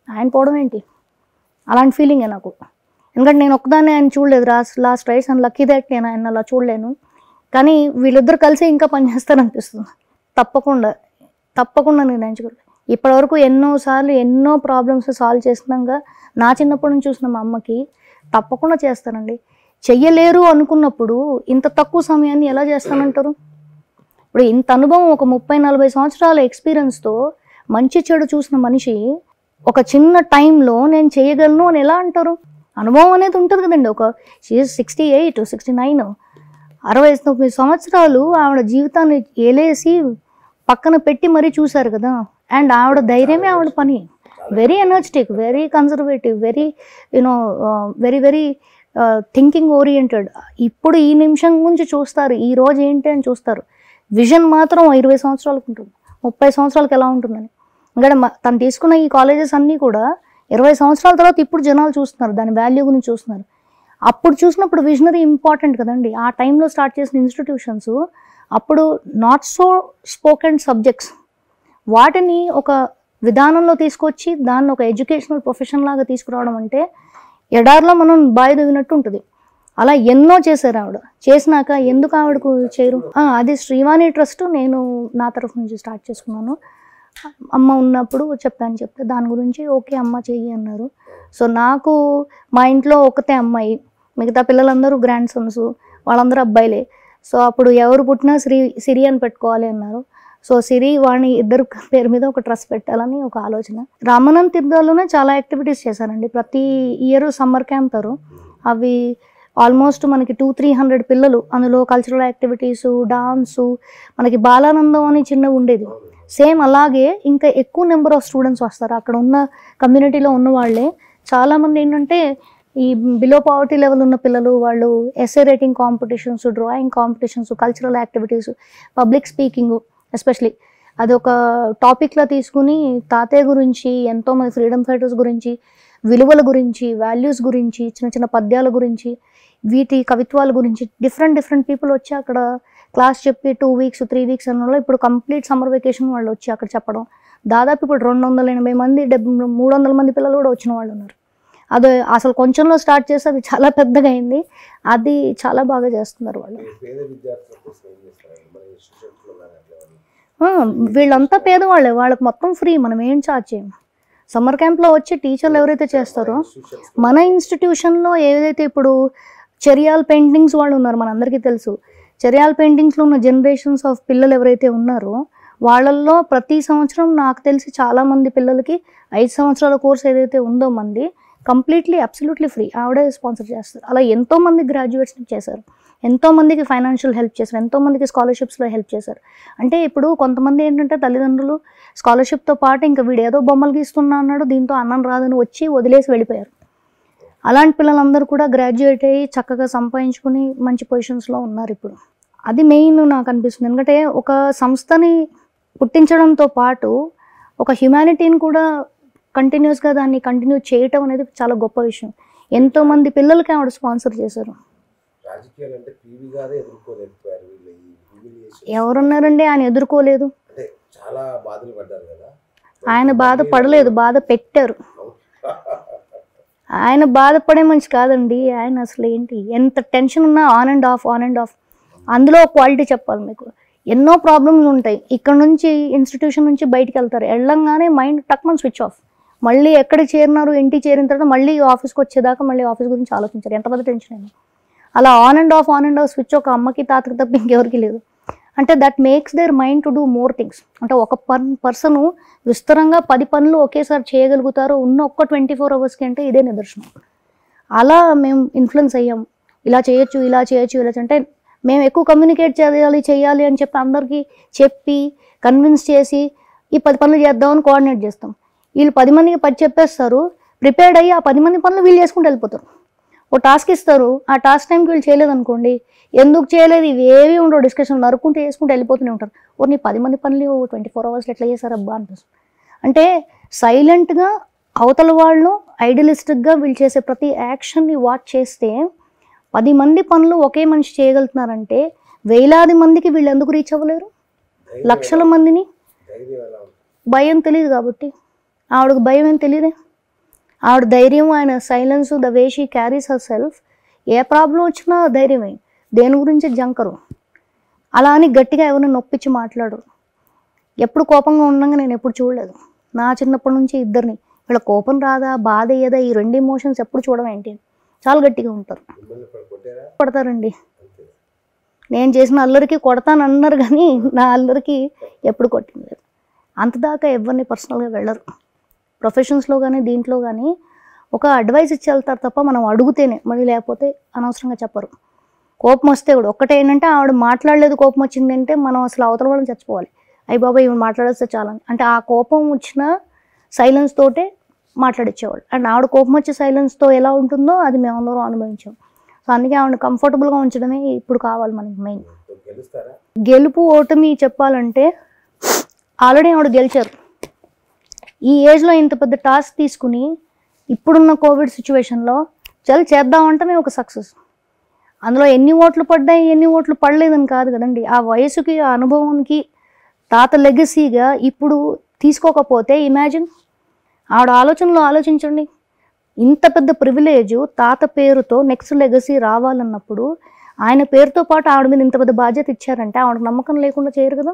Speaker 1: ఆయన పోవడం ఏంటి అలాంటి ఫీలింగే నాకు ఎందుకంటే నేను ఒక్కదాన్ని ఆయన చూడలేదు last last rights and lucky that నేను ఆయన అలా చూడలేను కానీ వీళ్ళిద్దరు కలిసి ఇంకా పనిచేస్తారనిపిస్తుంది తప్పకుండా తప్పకుండా నిర్ణయించుకోలేదు ఇప్పటివరకు ఎన్నోసార్లు ఎన్నో ప్రాబ్లమ్స్ సాల్వ్ చేసినాక నా చిన్నప్పటి నుంచి చూసిన మా అమ్మకి తప్పకుండా చేస్తానండి చెయ్యలేరు అనుకున్నప్పుడు ఇంత తక్కువ సమయాన్ని ఎలా చేస్తానంటారు ఇప్పుడు ఇంత అనుభవం ఒక ముప్పై నలభై సంవత్సరాల ఎక్స్పీరియన్స్తో మంచి చెడు చూసిన మనిషి ఒక చిన్న టైంలో నేను చేయగలను అని ఎలా అంటారు అనుభవం అనేది ఉంటుంది కదండి ఒక సిక్స్టీ ఎయిట్ సిక్స్టీ నైన్ అరవై తొమ్మిది సంవత్సరాలు ఆవిడ జీవితాన్ని ఏలేసి పక్కన పెట్టి మరీ చూశారు కదా అండ్ ఆవిడ ధైర్యమే ఆవిడ పని very energetic very conservative very you know very very thinking oriented ఇప్పుడు ఈ నిమిషం గురించి చూస్తారు ఈ రోజు ఏంటి అని చూస్తారు విజన్ మాత్రం ఇరవై సంవత్సరాలకు ఉంటుంది ముప్పై సంవత్సరాలకు ఎలా ఉంటుందని ఇంకా మ- తను తీసుకున్న ఈ కాలేజెస్ అన్నీ కూడా ఇరవై సంవత్సరాల తర్వాత ఇప్పుడు జనాలు చూస్తున్నారు దాని వాల్యూ గురించి చూస్తున్నారు అప్పుడు చూసినప్పుడు విజనరీ ఇంపార్టెంట్ కదండి ఆ టైంలో స్టార్ట్ చేసిన ఇన్స్టిట్యూషన్స్ అప్పుడు నాట్ సో స్పోకెన్ సబ్జెక్ట్స్ వాటిని ఒక విధానంలో తీసుకొచ్చి దాన్ని ఒక ఎడ్యుకేషనల్ ప్రొఫెషన్ లాగా తీసుకురావడం అంటే ఎడారిలో మనం బావి దిగినట్టు ఉంటుంది అలా ఎన్నో చేశారు ఆవిడ చేసినాక ఎందుకు ఆవిడకు చేయరు ఆ, అది శ్రీవాణి ట్రస్ట్ నేను నా తరఫు నుంచి స్టార్ట్ చేసుకున్నాను అమ్మ ఉన్నప్పుడు చెప్పాను చెప్తే దాని గురించి ఓకే అమ్మ చెయ్యి అన్నారు సో నాకు మా ఇంట్లో ఒకతే అమ్మాయి మిగతా పిల్లలందరూ గ్రాండ్ సన్స్ వాళ్ళందరూ అబ్బాయిలే సో అప్పుడు ఎవరు పుట్టినా సిరి సిరి అని పెట్టుకోవాలి అన్నారు సో సిరి వాణి ఇద్దరు పేరు మీద ఒక ట్రస్ట్ పెట్టాలని ఒక ఆలోచన రామానంద్ తీర్థాల్లోనే చాలా యాక్టివిటీస్ చేశారండి ప్రతి ఇయర్ సమ్మర్ క్యాంప్ తారు అవి ఆల్మోస్ట్ మనకి టూ త్రీ హండ్రెడ్ పిల్లలు అందులో కల్చరల్ యాక్టివిటీస్ డాన్సు మనకి బాలానందం అని చిన్న ఉండేది సేమ్ అలాగే ఇంకా ఎక్కువ నెంబర్ ఆఫ్ స్టూడెంట్స్ వస్తారు అక్కడ ఉన్న కమ్యూనిటీలో ఉన్న వాళ్ళే చాలామంది ఏంటంటే ఈ బిలో పావర్టీ లెవెల్ ఉన్న పిల్లలు వాళ్ళు essay writing competitions drawing competitions cultural activities public speaking especially అది ఒక టాపిక్లా తీసుకుని తాతయ్య గురించి ఎంతోమంది ఫ్రీడమ్ ఫైటర్స్ గురించి విలువల గురించి వాల్యూస్ గురించి చిన్న చిన్న పద్యాల గురించి వీటి కవిత్వాల గురించి డిఫరెంట్ డిఫరెంట్ పీపుల్ వచ్చి అక్కడ క్లాస్ చెప్పి టూ వీక్స్ త్రీ వీక్స్ అన్న ఇప్పుడు కంప్లీట్ సమ్మర్ వెకేషన్ వాళ్ళు వచ్చి అక్కడ చెప్పడం దాదాపు ఇప్పుడు రెండు వందల ఎనభై మంది డెబ్బై మూడు వందల మంది పిల్లలు కూడా వచ్చిన వాళ్ళు ఉన్నారు అది అసలు కొంచెంలో స్టార్ట్ చేస్తే అది చాలా పెద్దగా అయింది అది చాలా బాగా చేస్తున్నారు వాళ్ళు
Speaker 2: ఈ పేద విద్యార్థుల కోసం ఏం చేస్తారు మన ఇన్స్టిట్యూషన్స్లో కానీ అట్లా ఏమన్నా?
Speaker 1: ఆ, వీళ్ళంతా పేదవాళ్ళే వాళ్ళకి మొత్తం ఫ్రీ మనం ఏం ఛార్జ్ చేయం సమ్మర్ క్యాంప్లో వచ్చి టీచర్లు ఎవరైతే చేస్తారో
Speaker 2: ఇన్స్టిట్యూషన్స్
Speaker 1: మన ఇన్స్టిట్యూషన్లో ఏదైతే ఇప్పుడు చెరియాల్ పెయింటింగ్స్ వాళ్ళు ఉన్నారు మనందరికీ తెలుసు చెరియాల్ పెయింటింగ్స్లో ఉన్న జనరేషన్స్ ఆఫ్ పిల్లలు ఎవరైతే ఉన్నారో వాళ్ళల్లో ప్రతి సంవత్సరం నాకు తెలిసి చాలామంది పిల్లలకి ఐదు సంవత్సరాల కోర్స్ ఏదైతే ఉందో మంది కంప్లీట్లీ అబ్సల్యూట్లీ ఫ్రీ ఆవిడే స్పాన్సర్ చేస్తారు అలా ఎంతోమంది గ్రాడ్యుయేట్స్ని చేశారు ఎంతోమందికి ఫైనాన్షియల్ హెల్ప్ చేశారు ఎంతోమందికి స్కాలర్షిప్స్లో హెల్ప్ చేశారు అంటే ఇప్పుడు కొంతమంది ఏంటంటే తల్లిదండ్రులు స్కాలర్షిప్తో పాటు ఇంకా వీడు ఏదో బొమ్మలు గీస్తున్నా అన్నాడు దీంతో అన్నం రాదని వచ్చి వదిలేసి వెళ్ళిపోయారు అలాంటి పిల్లలందరూ కూడా గ్రాడ్యుయేట్ అయ్యి చక్కగా సంపాదించుకుని మంచి పొజిషన్స్లో ఉన్నారు ఇప్పుడు అది మెయిన్ నాకు అనిపిస్తుంది ఎందుకంటే ఒక సంస్థని పుట్టించడంతో పాటు ఒక హ్యుమానిటీని కూడా కంటిన్యూస్గా దాన్ని కంటిన్యూ చేయటం అనేది చాలా గొప్ప విషయం ఎంతోమంది పిల్లలకి ఆవిడ స్పాన్సర్ చేశారు
Speaker 2: రాజకీయాలు అంటే పీవీ గారే ఎదుర్కోలేకపోయారు వీళ్ళు ఈ హ్యూమిలియేషన్
Speaker 1: ఎవరున్నారండి ఆయన ఎదుర్కోలేదు
Speaker 2: అంటే చాలా బాధలు పడ్డారు కదా
Speaker 1: ఆయన బాధ పడలేదు బాధ పెట్టారు ఆయన బాధపడే మనిషి కాదండి ఆయన అసలు ఏంటి ఎంత టెన్షన్ ఉన్నా on and off on and off అందులో క్వాలిటీ చెప్పాలి మీకు ఎన్నో ప్రాబ్లమ్స్ ఉంటాయి ఇక్కడ నుంచి ఇన్స్టిట్యూషన్ నుంచి బయటికి వెళ్తారు వెళ్ళంగానే మైండ్ టక్మన్ స్విచ్ ఆఫ్ మళ్ళీ ఎక్కడికి చేరినారు ఇంటికి చేరిన తర్వాత మళ్ళీ ఆఫీస్కి వచ్చేదాకా మళ్ళీ ఆఫీస్ గురించి ఆలోచించారు ఎంత పెద్ద టెన్షన్ అయినా అలా on and off on and off switch ఒక అమ్మకి తాతకి తప్ప ఇంకెవరికి లేదు అంటే that makes their mind to do more things అంటే ఒక పర్ పర్సన్ విస్తరంగా పది పనులు ఒకేసారి చేయగలుగుతారు ఉన్న ఒక్క ట్వంటీ ఫోర్ అవర్స్కి అంటే ఇదే నిదర్శనం అలా మేము ఇన్ఫ్లుయెన్స్ అయ్యాం ఇలా చేయొచ్చు ఇలా చేయొచ్చు ఇలా చేయొచ్చు. అంటే మేము ఎక్కువ కమ్యూనికేట్ చేయాలి చేయాలి అని చెప్పి అందరికీ చెప్పి కన్విన్స్ చేసి ఈ పది పనులు చేద్దామని కోఆర్డినేట్ చేస్తాం వీళ్ళు పది మందికి పది చెప్పేస్తారు ప్రిపేర్డ్ అయ్యి ఆ పది మంది పనులు వీళ్ళు చేసుకుంటూ వెళ్ళిపోతారు ఓ టాస్క్ ఇస్తారు ఆ టాస్క్ టైంకి వీళ్ళు చేయలేదు అనుకోండి ఎందుకు చేయలేదు ఇవి ఏవి ఉండవు డిస్కషన్ నరుక్కుంటూ చేసుకుంటూ వెళ్ళిపోతూనే ఉంటారు ఓ నీ పది మంది పనులు ట్వంటీ ఫోర్ అవర్స్లో ఎట్లా చేశారు అబ్బా అనిపిస్తుంది అంటే సైలెంట్గా అవతల వాళ్ళు ఐడియలిస్టిక్గా వీళ్ళు చేసే ప్రతి యాక్షన్ని వాచ్ చేస్తే పది మంది పనులు ఒకే మనిషి చేయగలుగుతున్నారంటే వేలాది మందికి వీళ్ళు ఎందుకు రీచ్ అవ్వలేరు
Speaker 2: ధైర్యం
Speaker 1: లక్షల మందిని
Speaker 2: ధైర్యం ఎలా ఉంటుంది
Speaker 1: భయం తెలియదు కాబట్టి ఆవిడకు భయం ఏం తెలియదే ఆవిడ ధైర్యం ఆయన silence the way she carries herself ఏ ప్రాబ్లం వచ్చినా ధైర్యమే దేని గురించి జంకరు అలా అని గట్టిగా ఎవరిని నొప్పించి మాట్లాడు ఎప్పుడు కోపంగా ఉండగా నేను ఎప్పుడు చూడలేదు నా చిన్నప్పటి నుంచి ఇద్దరిని వీళ్ళ కోపం రాదా బాధ ఏదా ఈ రెండు ఎమోషన్స్ ఎప్పుడు చూడడం ఏంటి చాలా గట్టిగా ఉంటారు
Speaker 2: మిమ్మల్ని ఇప్పుడు కొట్టారా
Speaker 1: కొడతారండి
Speaker 2: అంతే
Speaker 1: నేను చేసిన అల్లరికి కొడతాను అన్నారు కానీ నా అల్లరికి ఎప్పుడు కొట్టింది లేదు అంతదాకా ఎవరిని పర్సనల్గా వెళ్ళరు ప్రొఫెషన్స్లో కానీ దీంట్లో కానీ ఒక అడ్వైస్ ఇచ్చి వెళ్తారు తప్ప మనం అడుగుతేనే మళ్ళీ లేకపోతే అనవసరంగా చెప్పరు కోపం వస్తే కూడా ఒక్కటే ఏంటంటే ఆవిడ మాట్లాడలేదు కోపం వచ్చిందంటే మనం అసలు అవతల వాళ్ళని చచ్చిపోవాలి అయ్యి బాబా ఇవి మాట్లాడేస్తే చాలని అంటే ఆ కోపం వచ్చిన సైలెన్స్ తోటే మాట్లాడిచ్చేవాళ్ళు అండ్ ఆవిడ కోపం వచ్చే సైలెన్స్తో ఎలా ఉంటుందో అది మేమందరం అనుభవించాం సో అందుకే ఆవిడ కంఫర్టబుల్గా ఉంచడమే ఇప్పుడు కావాలి మనకి మెయిన్
Speaker 2: ఇప్పుడు గెలుస్తారా
Speaker 1: గెలుపు ఓటమి చెప్పాలంటే ఆల్రెడీ ఆవిడ గెలిచారు ఈ ఏజ్లో ఇంత పెద్ద టాస్క్ తీసుకుని ఇప్పుడున్న కోవిడ్ సిచ్యువేషన్లో చల్ చేద్దామంటేనే ఒక సక్సెస్ అందులో ఎన్ని ఓట్లు పడ్డాయి ఎన్ని ఓట్లు పడలేదని కాదు కదండి ఆ వయసుకి ఆ అనుభవానికి తాత లెగసీగా ఇప్పుడు తీసుకోకపోతే ఇమాజిన్ ఆవిడ ఆలోచనలో ఆలోచించండి ఇంత పెద్ద ప్రివిలేజ్ తాత పేరుతో నెక్స్ట్ లెగసీ రావాలన్నప్పుడు ఆయన పేరుతో పాటు ఆవిడ మీద ఇంత పెద్ద బాధ్యత ఇచ్చారంటే ఆవిడకి నమ్మకం లేకుండా చేయరు కదా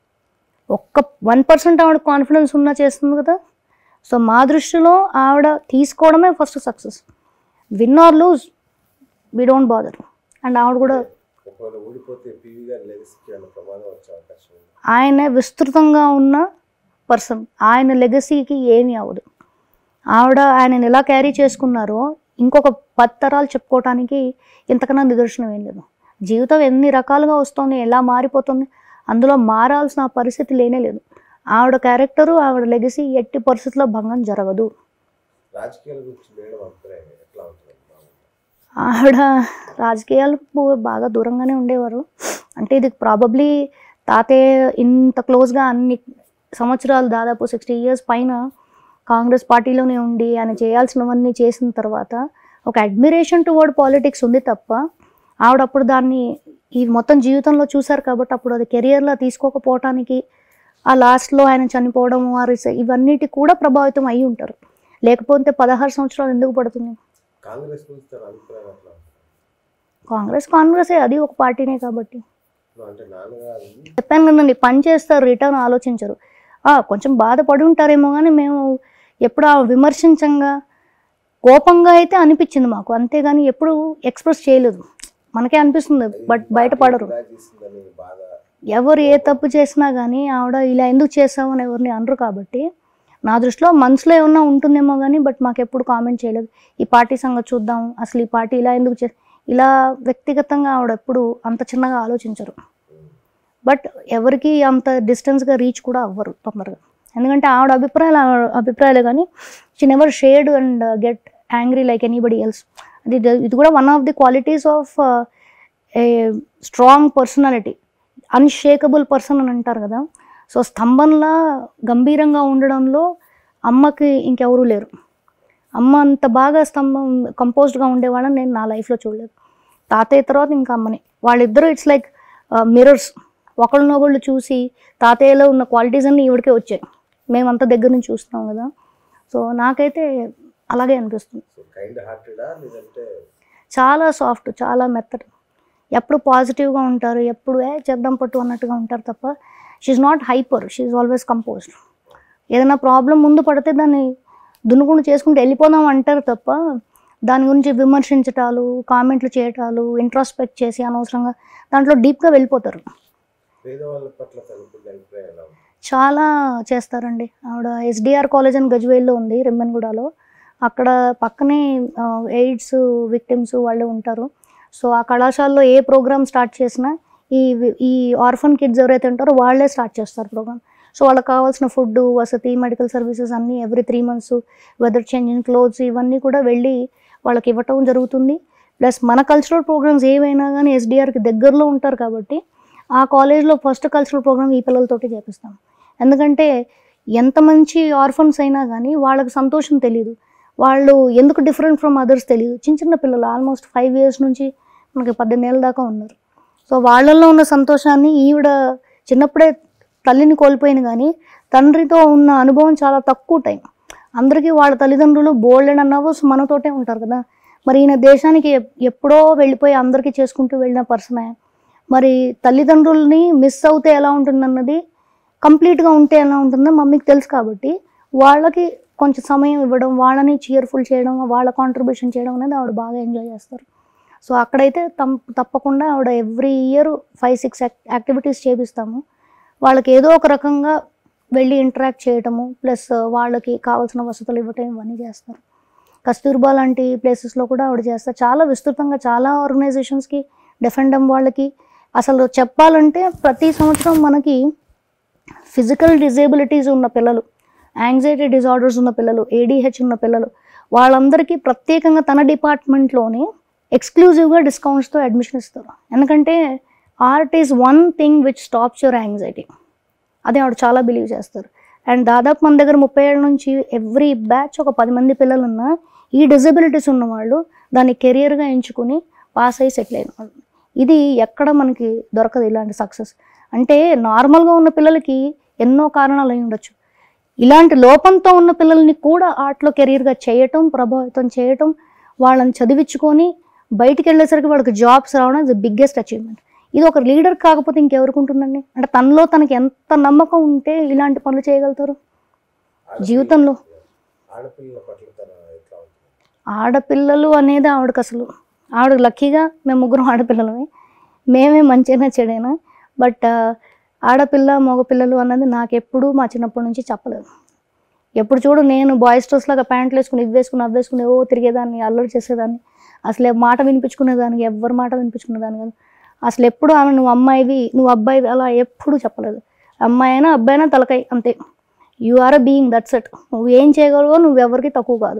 Speaker 1: ఒక్క వన్ పర్సెంట్ ఆవిడ కాన్ఫిడెన్స్ ఉన్నా చేస్తుంది కదా సో మా దృష్టిలో ఆవిడ తీసుకోవడమే first success win or lose we don't bother and ఆవిడ కూడా
Speaker 2: ఒకవేళ ఓడిపోతే పీవీ గారు లెగసీకి ఏమైనా ప్రమాదం వచ్చే అవకాశం ఉంది
Speaker 1: ఆయన విస్తృతంగా ఉన్న పర్సన్ ఆయన లెగసీకి ఏమీ అవ్వదు ఆవిడ ఆయనని ఎలా క్యారీ చేసుకున్నారో ఇంకొక పది తరాలు చెప్పుకోవటానికి ఇంతకన్నా నిదర్శనం ఏం లేదు జీవితం ఎన్ని రకాలుగా వస్తుంది ఎలా మారిపోతుంది అందులో మారాల్సిన పరిస్థితి లేనే లేదు ఆవిడ క్యారెక్టరు ఆవిడ లెగసీ ఎట్టి పరిస్థితుల్లో భంగం జరగదు
Speaker 2: రాజకీయాల గురించి మేడం అభిప్రాయం ఎట్లా ఉంటుంది మామూలుగా?
Speaker 1: ఆవిడ రాజకీయాలకు బాగా దూరంగానే ఉండేవారు అంటే ఇది ప్రాబబ్లీ తాతయ్య ఇంత క్లోజ్గా అన్ని సంవత్సరాలు దాదాపు సిక్స్టీ ఇయర్స్ పైన కాంగ్రెస్ పార్టీలోనే ఉండి ఆయన చేయాల్సినవన్నీ చేసిన తర్వాత ఒక అడ్మిరేషన్ టువర్డ్ పాలిటిక్స్ ఉంది తప్ప ఆవిడ అప్పుడు దాన్ని ఈ మొత్తం జీవితంలో చూశారు కాబట్టి అప్పుడు అది కెరియర్లో తీసుకోకపోవటానికి ఆ లాస్ట్లో ఆయన చనిపోవడం ఆ రిస ఇవన్నిటి కూడా ప్రభావితం అయి ఉంటారు లేకపోతే పదహారు సంవత్సరాలు ఎందుకు పడుతుంది
Speaker 2: కాంగ్రెస్ గురించి తన అభిప్రాయం ఎట్లా ఉంటుంది
Speaker 1: కాంగ్రెస్ కాంగ్రెసే అది ఒక పార్టీనే కాబట్టి
Speaker 2: ఇప్పుడు అంటే నాన్నగారు
Speaker 1: చెప్పాను కదండి పని చేస్తారు రిటర్న్ ఆలోచించరు ఆ, కొంచెం బాధపడి ఉంటారేమో కానీ మేము ఎప్పుడు ఆ విమర్శించంగా కోపంగా అయితే అనిపించింది మాకు అంతేగాని ఎప్పుడు ఎక్స్ప్రెస్ చేయలేదు మనకే అనిపిస్తుంది బట్ బయటపడరు
Speaker 2: ఇలా చేసిందని బాధ
Speaker 1: ఎవరు ఏ తప్పు చేసినా కానీ ఆవిడ ఇలా ఎందుకు చేసావు అని ఎవరిని అనరు కాబట్టి నా దృష్టిలో మనసులో ఏమన్నా ఉంటుందేమో కానీ బట్ మాకు ఎప్పుడు కామెంట్ చేయలేదు ఈ పార్టీ సంగతి చూద్దాం అసలు ఈ పార్టీ ఇలా ఎందుకు చే ఇలా వ్యక్తిగతంగా ఆవిడ ఎప్పుడు అంత చిన్నగా ఆలోచించరు బట్ ఎవరికి అంత డిస్టెన్స్గా రీచ్ కూడా అవ్వరు తొందరగా ఎందుకంటే ఆవిడ అభిప్రాయాలు ఆవిడ అభిప్రాయాలే కానీ she never shed and get angry like anybody else అది ఇది కూడా one of the qualities of a strong personality unshakable person అని అంటారు కదా సో స్తంభంలా గంభీరంగా ఉండడంలో అమ్మకి ఇంకెవరూ లేరు అమ్మ అంత బాగా స్తంభం కంపోజ్డ్గా ఉండేవాళ్ళని నేను నా లైఫ్లో చూడలేదు తాతయ్య తర్వాత ఇంకా అమ్మని వాళ్ళిద్దరూ ఇట్స్ లైక్ మిరర్స్ ఒకళ్ళనొకళ్ళు చూసి తాతయ్యలో ఉన్న క్వాలిటీస్ అన్నీ ఈవిడికే వచ్చాయి మేమంతా దగ్గర నుంచి చూస్తున్నాం కదా సో నాకైతే అలాగే అనిపిస్తుంది
Speaker 2: సో కైండ్ హార్టెడా లేదంటే
Speaker 1: చాలా సాఫ్ట్ చాలా మెత్తటి ఎప్పుడు పాజిటివ్గా ఉంటారు ఎప్పుడు ఏ చేద్దాం పట్టు అన్నట్టుగా ఉంటారు తప్ప she's not hyper she's always composed ఏదైనా ప్రాబ్లం ముందు పడితే దాన్ని దున్నుకుంటూ చేసుకుంటూ వెళ్ళిపోదాం అంటారు తప్ప దాని గురించి విమర్శించటాలు కామెంట్లు చేయటాలు ఇంట్రాస్పెక్ట్ చేసి అనవసరంగా దాంట్లో డీప్గా వెళ్ళిపోతారు
Speaker 2: పేదవాళ్ళ పట్ల తనకున్న అభిప్రాయం ఎలా ఉంది
Speaker 1: చాలా చేస్తారండి ఆవిడ ఎస్డిఆర్ కాలేజ్ అని గజ్వేల్లో ఉంది రెమ్మన్గూడలో అక్కడ పక్కనే ఎయిడ్స్ విక్టిమ్స్ వాళ్ళు ఉంటారు సో ఆ కళాశాలలో ఏ ప్రోగ్రామ్ స్టార్ట్ చేసినా ఈ వి- ఈ ఆర్ఫన్ కిడ్స్ ఎవరైతే ఉంటారో వాళ్ళే స్టార్ట్ చేస్తారు ప్రోగ్రామ్ సో వాళ్ళకి కావాల్సిన ఫుడ్ వసతి మెడికల్ సర్వీసెస్ అన్నీ every three months weather changing clothes ఇవన్నీ కూడా వెళ్ళి వాళ్ళకి ఇవ్వటం జరుగుతుంది ప్లస్ మన కల్చరల్ ప్రోగ్రామ్స్ ఏవైనా కానీ ఎస్డిఆర్కి దగ్గరలో ఉంటారు కాబట్టి ఆ కాలేజ్లో ఫస్ట్ కల్చరల్ ప్రోగ్రామ్ ఈ పిల్లలతోటి చేపిస్తాం ఎందుకంటే ఎంత మంచి ఆర్ఫన్స్ అయినా కానీ వాళ్ళకి సంతోషం తెలియదు వాళ్ళు ఎందుకు డిఫరెంట్ ఫ్రమ్ అదర్స్ తెలియదు చిన్న చిన్న పిల్లలు ఆల్మోస్ట్ ఫైవ్ ఇయర్స్ నుంచి మనకి పద్దెనిమిది ఏళ్ళ దాకా ఉన్నారు సో వాళ్ళల్లో ఉన్న సంతోషాన్ని ఈవిడ చిన్నప్పుడే తల్లిని కోల్పోయింది కానీ తండ్రితో ఉన్న అనుభవం చాలా తక్కువ టైం అందరికీ వాళ్ళ తల్లిదండ్రులు బోల్డ్ అండ్ అవర్స్ మనతోటే ఉంటారు కదా మరి ఈయన దేశానికి ఎప్- ఎప్పుడో వెళ్ళిపోయి అందరికీ చేసుకుంటూ వెళ్ళిన పర్సనే మరి తల్లిదండ్రుల్ని మిస్ అవుతే ఎలా ఉంటుందన్నది కంప్లీట్గా ఉంటే ఎలా ఉంటుందో మమ్మీకి తెలుసు కాబట్టి వాళ్ళకి కొంచెం సమయం ఇవ్వడం వాళ్ళని చీర్ఫుల్ చేయడం వాళ్ళ కాంట్రిబ్యూషన్ చేయడం అనేది ఆవిడ బాగా ఎంజాయ్ చేస్తారు సో అక్కడైతే తమ్ తప్పకుండా ఆవిడ every year five six activities చేపిస్తాము వాళ్ళకి ఏదో ఒక రకంగా వెళ్ళి ఇంటరాక్ట్ చేయటము ప్లస్ వాళ్ళకి కావాల్సిన వసతులు ఇవ్వటం ఇవన్నీ చేస్తారు కస్తూర్బా లాంటి ప్లేసెస్లో కూడా ఆవిడ చేస్తారు చాలా విస్తృతంగా చాలా ఆర్గనైజేషన్స్కి డెఫెండమ్ వాళ్ళకి అసలు చెప్పాలంటే ప్రతి సంవత్సరం మనకి ఫిజికల్ డిజేబిలిటీస్ ఉన్న పిల్లలు యాంగ్జైటీ డిజార్డర్స్ ఉన్న పిల్లలు ఏడిహెచ్ ఉన్న పిల్లలు వాళ్ళందరికీ ప్రత్యేకంగా తన డిపార్ట్మెంట్లోనే ఎక్స్క్లూజివ్గా డిస్కౌంట్స్తో అడ్మిషన్ ఇస్తారు ఎందుకంటే art is one thing which stops your anxiety అదే ఆవిడ చాలా బిలీవ్ చేస్తారు అండ్ దాదాపు మన దగ్గర ముప్పై ఏళ్ళ నుంచి ఎవ్రీ బ్యాచ్ ఒక పది మంది పిల్లలు ఉన్నా ఈ డిజబిలిటీస్ ఉన్న వాళ్ళు దాన్ని కెరియర్గా ఎంచుకుని పాస్ అయ్యి సెటిల్ అయిన వాళ్ళు ఇది ఎక్కడ మనకి దొరకదు ఇలాంటి సక్సెస్ అంటే నార్మల్గా ఉన్న పిల్లలకి ఎన్నో కారణాలు అయి ఉండొచ్చు ఇలాంటి లోపంతో ఉన్న పిల్లల్ని కూడా ఆర్ట్లో కెరీర్గా చేయటం ప్రభావితం చేయటం వాళ్ళని చదివించుకొని బయటికి వెళ్ళేసరికి వాళ్ళకి జాబ్స్ రావడం ఇస్ ద బిగ్గెస్ట్ అచీవ్మెంట్ ఇది ఒక లీడర్ కాకపోతే ఇంకెవరికి ఉంటుందండి అంటే తనలో తనకి ఎంత నమ్మకం ఉంటే ఇలాంటి పనులు చేయగలుగుతారు జీవితంలో
Speaker 2: ఆడపిల్లల పట్ల తన ఎట్లా ఉంటుంది
Speaker 1: ఆడపిల్లలు అనేది ఆవిడకి అసలు ఆవిడ లక్కీగా మేము ముగ్గురం ఆడపిల్లలమే మేమే మంచిగా చెడైనా బట్ ఆడపిల్ల మగపిల్లలు అన్నది నాకు ఎప్పుడూ మా చిన్నప్పటి నుంచి చెప్పలేదు ఎప్పుడు చూడు నేను బాయ్స్ డ్రెస్ లాగా ప్యాంట్లు వేసుకుని ఇవి వేసుకుని అవి వేసుకుని ఓ తిరిగేదాన్ని అల్లరి చేసేదాన్ని అసలు మాట వినిపించుకునేదాన్ని ఎవరి మాట వినిపించుకునేదాన్ని కాదు అసలు ఎప్పుడు ఆమె నువ్వు అమ్మాయివి నువ్వు అబ్బాయివి అలా ఎప్పుడు చెప్పలేదు అమ్మాయి అయినా అబ్బాయి అయినా తలకాయ అంతే you are a being that's it నువ్వు ఏం చేయగలవో నువ్వు ఎవరికి తక్కువ కాదు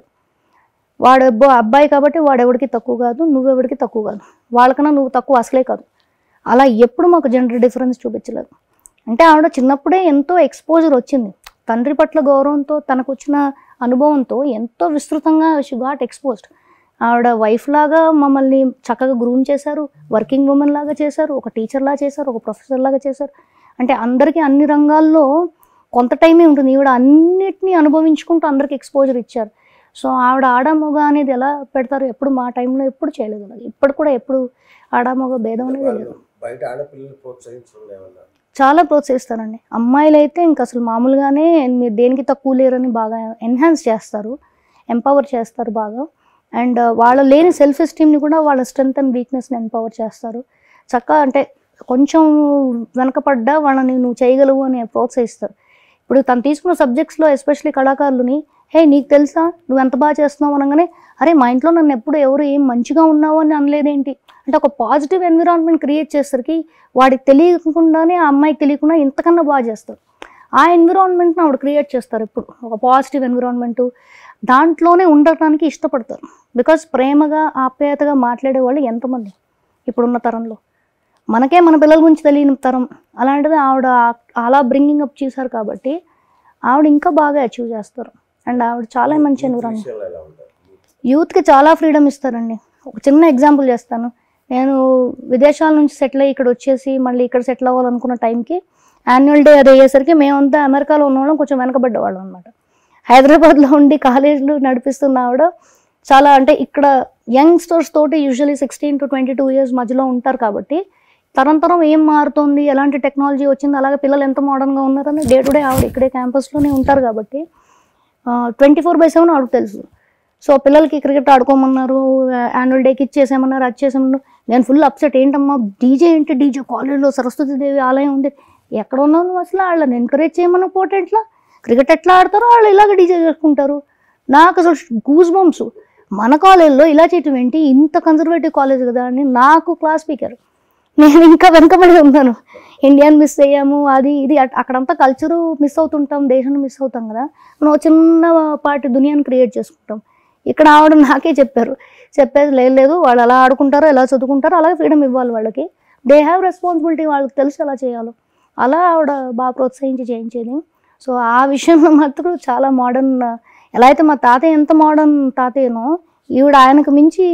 Speaker 1: వాడు అబ్బో అబ్బాయి కాబట్టి వాడు ఎవరికి తక్కువ కాదు నువ్వెవరికి తక్కువ కాదు వాళ్ళకన్నా నువ్వు తక్కువ అసలే కాదు అలా ఎప్పుడు మాకు జెండర్ డిఫరెన్స్ చూపించలేదు అంటే ఆవిడ చిన్నప్పుడే ఎంతో ఎక్స్పోజర్ వచ్చింది తండ్రి పట్ల గౌరవంతో తనకు వచ్చిన అనుభవంతో ఎంతో విస్తృతంగా షీ గాట్ ఎక్స్పోజ్డ్ ఆవిడ వైఫ్ లాగా మమ్మల్ని చక్కగా గ్రూమ్ చేశారు వర్కింగ్ ఉమెన్ లాగా చేశారు ఒక టీచర్ లాగా చేశారు ఒక ప్రొఫెసర్ లాగా చేశారు అంటే అందరికీ అన్ని రంగాల్లో కొంత టైమే ఉంటుంది ఈవిడ అన్నిటినీ అనుభవించుకుంటూ అందరికి ఎక్స్పోజర్ ఇచ్చారు సో ఆవిడ ఆడ మగ అనేది ఎలా పెడతారు ఎప్పుడు మా టైంలో ఎప్పుడు చేయలేదు అలాగే ఇప్పుడు కూడా ఎప్పుడు ఆడ మగ భేదం అనేది లేదు
Speaker 2: వాళ్ళు బయట ఆడపిల్లలు ప్రోత్సహించడం ఏమన్నా
Speaker 1: చాలా ప్రోత్సహిస్తారండి అమ్మాయిలు అయితే ఇంకా అసలు మామూలుగానే మీరు దేనికి తక్కువ లేరని బాగా ఎన్హాన్స్ చేస్తారు ఎంపవర్ చేస్తారు బాగా అండ్ వాళ్ళ లేని సెల్ఫ్ ఎస్టీమ్ని కూడా వాళ్ళ స్ట్రెంగ్త్ అండ్ వీక్నెస్ని ఎంపవర్ చేస్తారు చక్కగా అంటే కొంచెం వెనకపడ్డా వాళ్ళని నువ్వు చేయగలవు అని ప్రోత్సహిస్తారు ఇప్పుడు తను తీసుకున్న సబ్జెక్ట్స్లో ఎస్పెషల్లీ కళాకారులని హే నీకు తెలుసా నువ్వు ఎంత బాగా చేస్తున్నావు అనగానే అరే మా ఇంట్లో నన్ను ఎప్పుడు ఎవరు ఏం మంచిగా ఉన్నావు అని అనలేదేంటి అంటే ఒక పాజిటివ్ ఎన్విరాన్మెంట్ క్రియేట్ చేసరికి వాడికి తెలియకుండానే ఆ అమ్మాయికి తెలియకుండా ఇంతకన్నా బాగా చేస్తారు ఆ ఎన్విరాన్మెంట్ని ఆవిడ క్రియేట్ చేస్తారు ఎప్పుడు ఒక పాజిటివ్ ఎన్విరాన్మెంట్ దాంట్లోనే ఉండటానికి ఇష్టపడతారు బికాస్ ప్రేమగా ఆప్యాయతగా మాట్లాడే వాళ్ళు ఎంతమంది ఇప్పుడున్న తరంలో మనకే మన పిల్లల గురించి తెలియని తరం అలాంటిది ఆవిడ ఆ- అలా బ్రింగింగ్ అప్ చేశారు కాబట్టి ఆవిడ ఇంకా బాగా అచీవ్ చేస్తారు అండ్ ఆవిడ చాలా మంచి ఎన్విరాన్మెంట్
Speaker 2: విషయంలో ఎలా ఉంటారు
Speaker 1: యూత్కి చాలా ఫ్రీడమ్ ఇస్తారండి ఒక చిన్న ఎగ్జాంపుల్ చేస్తాను నేను విదేశాల నుంచి సెటిల్ అయ్యి ఇక్కడ వచ్చేసి మళ్ళీ ఇక్కడ సెటిల్ అవ్వాలనుకున్న టైంకి యాన్యువల్ డే అది అయ్యేసరికి మేమంతా అమెరికాలో ఉన్నవాళ్ళం కొంచెం వెనకబడ్డవాళ్ళం అనమాట హైదరాబాద్లో ఉండి కాలేజీలు నడిపిస్తున్న ఆవిడ చాలా అంటే ఇక్కడ యంగ్స్టర్స్ తోటి usually sixteen to twenty two years మధ్యలో ఉంటారు కాబట్టి తరం తరం ఏం మారుతుంది ఎలాంటి టెక్నాలజీ వచ్చింది అలాగే పిల్లలు ఎంత మోడర్న్గా ఉన్నారని డే టు డే ఆవిడ ఇక్కడే క్యాంపస్లోనే ఉంటారు కాబట్టి ట్వంటీ ఫోర్ బై సెవెన్ ఆవిడకు తెలుసు సో పిల్లలకి క్రికెట్ ఆడుకోమన్నారు యాన్యువల్ డేకి ఇచ్చేసేమన్నారు అది చేసామన్నారు నేను ఫుల్ అప్సెట్ ఏంటమ్మా డీజే ఏంటి డీజే కాలేజ్లో సరస్వతి దేవి ఆలయం ఉంది ఎక్కడ ఉన్నావు నువ్వు అసలు వాళ్ళని ఎంకరేజ్ చేయమన్న పోటీ ఎట్లా క్రికెట్ ఎట్లా ఆడతారో వాళ్ళు ఇలాగ డీజే చేసుకుంటారు నాకు అసలు గూస్ బంప్స్ మన కాలేజ్లో ఇలా చేయటం ఏంటి ఇంత కన్జర్వేటివ్ కాలేజ్ కదా అని నాకు క్లాస్ స్పీకర్ నేను ఇంకా వెనకబడి ఉన్నాను ఇండియన్ మిస్ అయ్యాము అది ఇది అట్- అక్కడంతా కల్చరు మిస్ అవుతుంటాం దేశాన్ని మిస్ అవుతాం కదా మనం ఒక చిన్న పాటి దునియాని క్రియేట్ చేసుకుంటాం ఇక్కడ ఆవిడ నాకే చెప్పారు చెప్పేది లేదు లేదు వాళ్ళు ఎలా ఆడుకుంటారో ఎలా చదువుకుంటారో అలాగే ఫ్రీడమ్ ఇవ్వాలి వాళ్ళకి దే హ్యావ్ రెస్పాన్సిబిలిటీ వాళ్ళకి తెలుసు ఎలా చేయాలో అలా ఆవిడ బాగా ప్రోత్సహించి చేయించేది సో ఆ విషయంలో మాత్రం చాలా మోడర్న్ ఎలా అయితే మా తాతయ్య ఎంత మోడర్న్ తాతయ్యనో ఈవిడ ఆయనకు మించి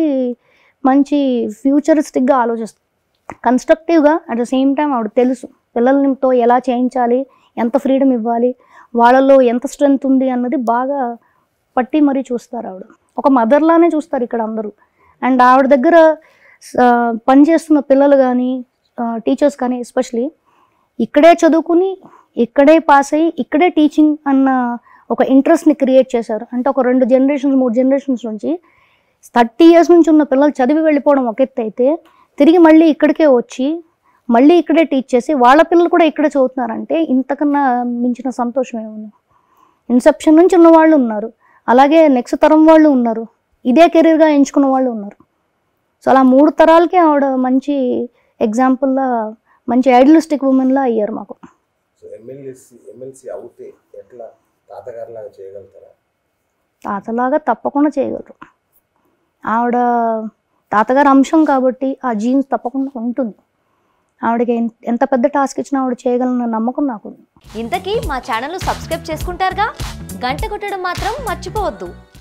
Speaker 1: మంచి ఫ్యూచరిస్టిక్గా ఆలోచిస్తుంది కన్స్ట్రక్టివ్గా అట్ ద సేమ్ టైం ఆవిడ తెలుసు పిల్లలతో ఎలా చేయించాలి ఎంత ఫ్రీడమ్ ఇవ్వాలి వాళ్ళలో ఎంత స్ట్రెంగ్త్ ఉంది అన్నది బాగా పట్టి మరీ చూస్తారు ఆవిడ ఒక మదర్లానే చూస్తారు ఇక్కడ అందరూ అండ్ ఆవిడ దగ్గర ఆ, పనిచేస్తున్న పిల్లలు కానీ టీచర్స్ కానీ ఎస్పెషలీ ఇక్కడే చదువుకుని ఇక్కడే పాస్ అయ్యి ఇక్కడే టీచింగ్ అన్న ఒక ఇంట్రెస్ట్ని క్రియేట్ చేశారు అంటే ఒక రెండు జనరేషన్స్ మూడు జనరేషన్స్ నుంచి థర్టీ ఇయర్స్ నుంచి ఉన్న పిల్లలు చదివి వెళ్ళిపోవడం ఒక ఎత్తు అయితే తిరిగి మళ్ళీ ఇక్కడికే వచ్చి మళ్ళీ ఇక్కడే టీచ్ చేసి వాళ్ళ పిల్లలు కూడా ఇక్కడే చదువుతున్నారంటే ఇంతకన్నా మించిన సంతోషం ఏముంది ఇన్సెప్షన్ నుంచి ఉన్న వాళ్ళు ఉన్నారు అలాగే నెక్స్ట్ తరం వాళ్ళు ఉన్నారు ఇదే కెరీర్గా ఎంచుకున్న వాళ్ళు ఉన్నారు సో అలా మూడు తరాలకి ఆవిడ మంచి ఎగ్జాంపుల్లా మంచి ఐడియలిస్టిక్ ఉమెన్లా అయ్యారు మాకు
Speaker 2: సో ఎమ్మెల్యేసి ఎమ్మెల్సీ అవుతే ఎట్లా తాతగారిలాగా చేయగలుగుతారా
Speaker 1: తాతలాగా తప్పకుండా చేయగలరు ఆవిడ తాతగారి అంశం కాబట్టి ఆ జీన్స్ తప్పకుండా ఉంటుంది ఆవిడకి ఎన్- ఎంత పెద్ద టాస్క్ ఇచ్చినా ఆవిడ చేయగలన నమ్మకం నాకు ఉంది
Speaker 3: ఇంతకీ మా ఛానల్ను సబ్స్క్రైబ్ చేసుకుంటారుగా గంట కొట్టడం మాత్రం మర్చిపోవద్దు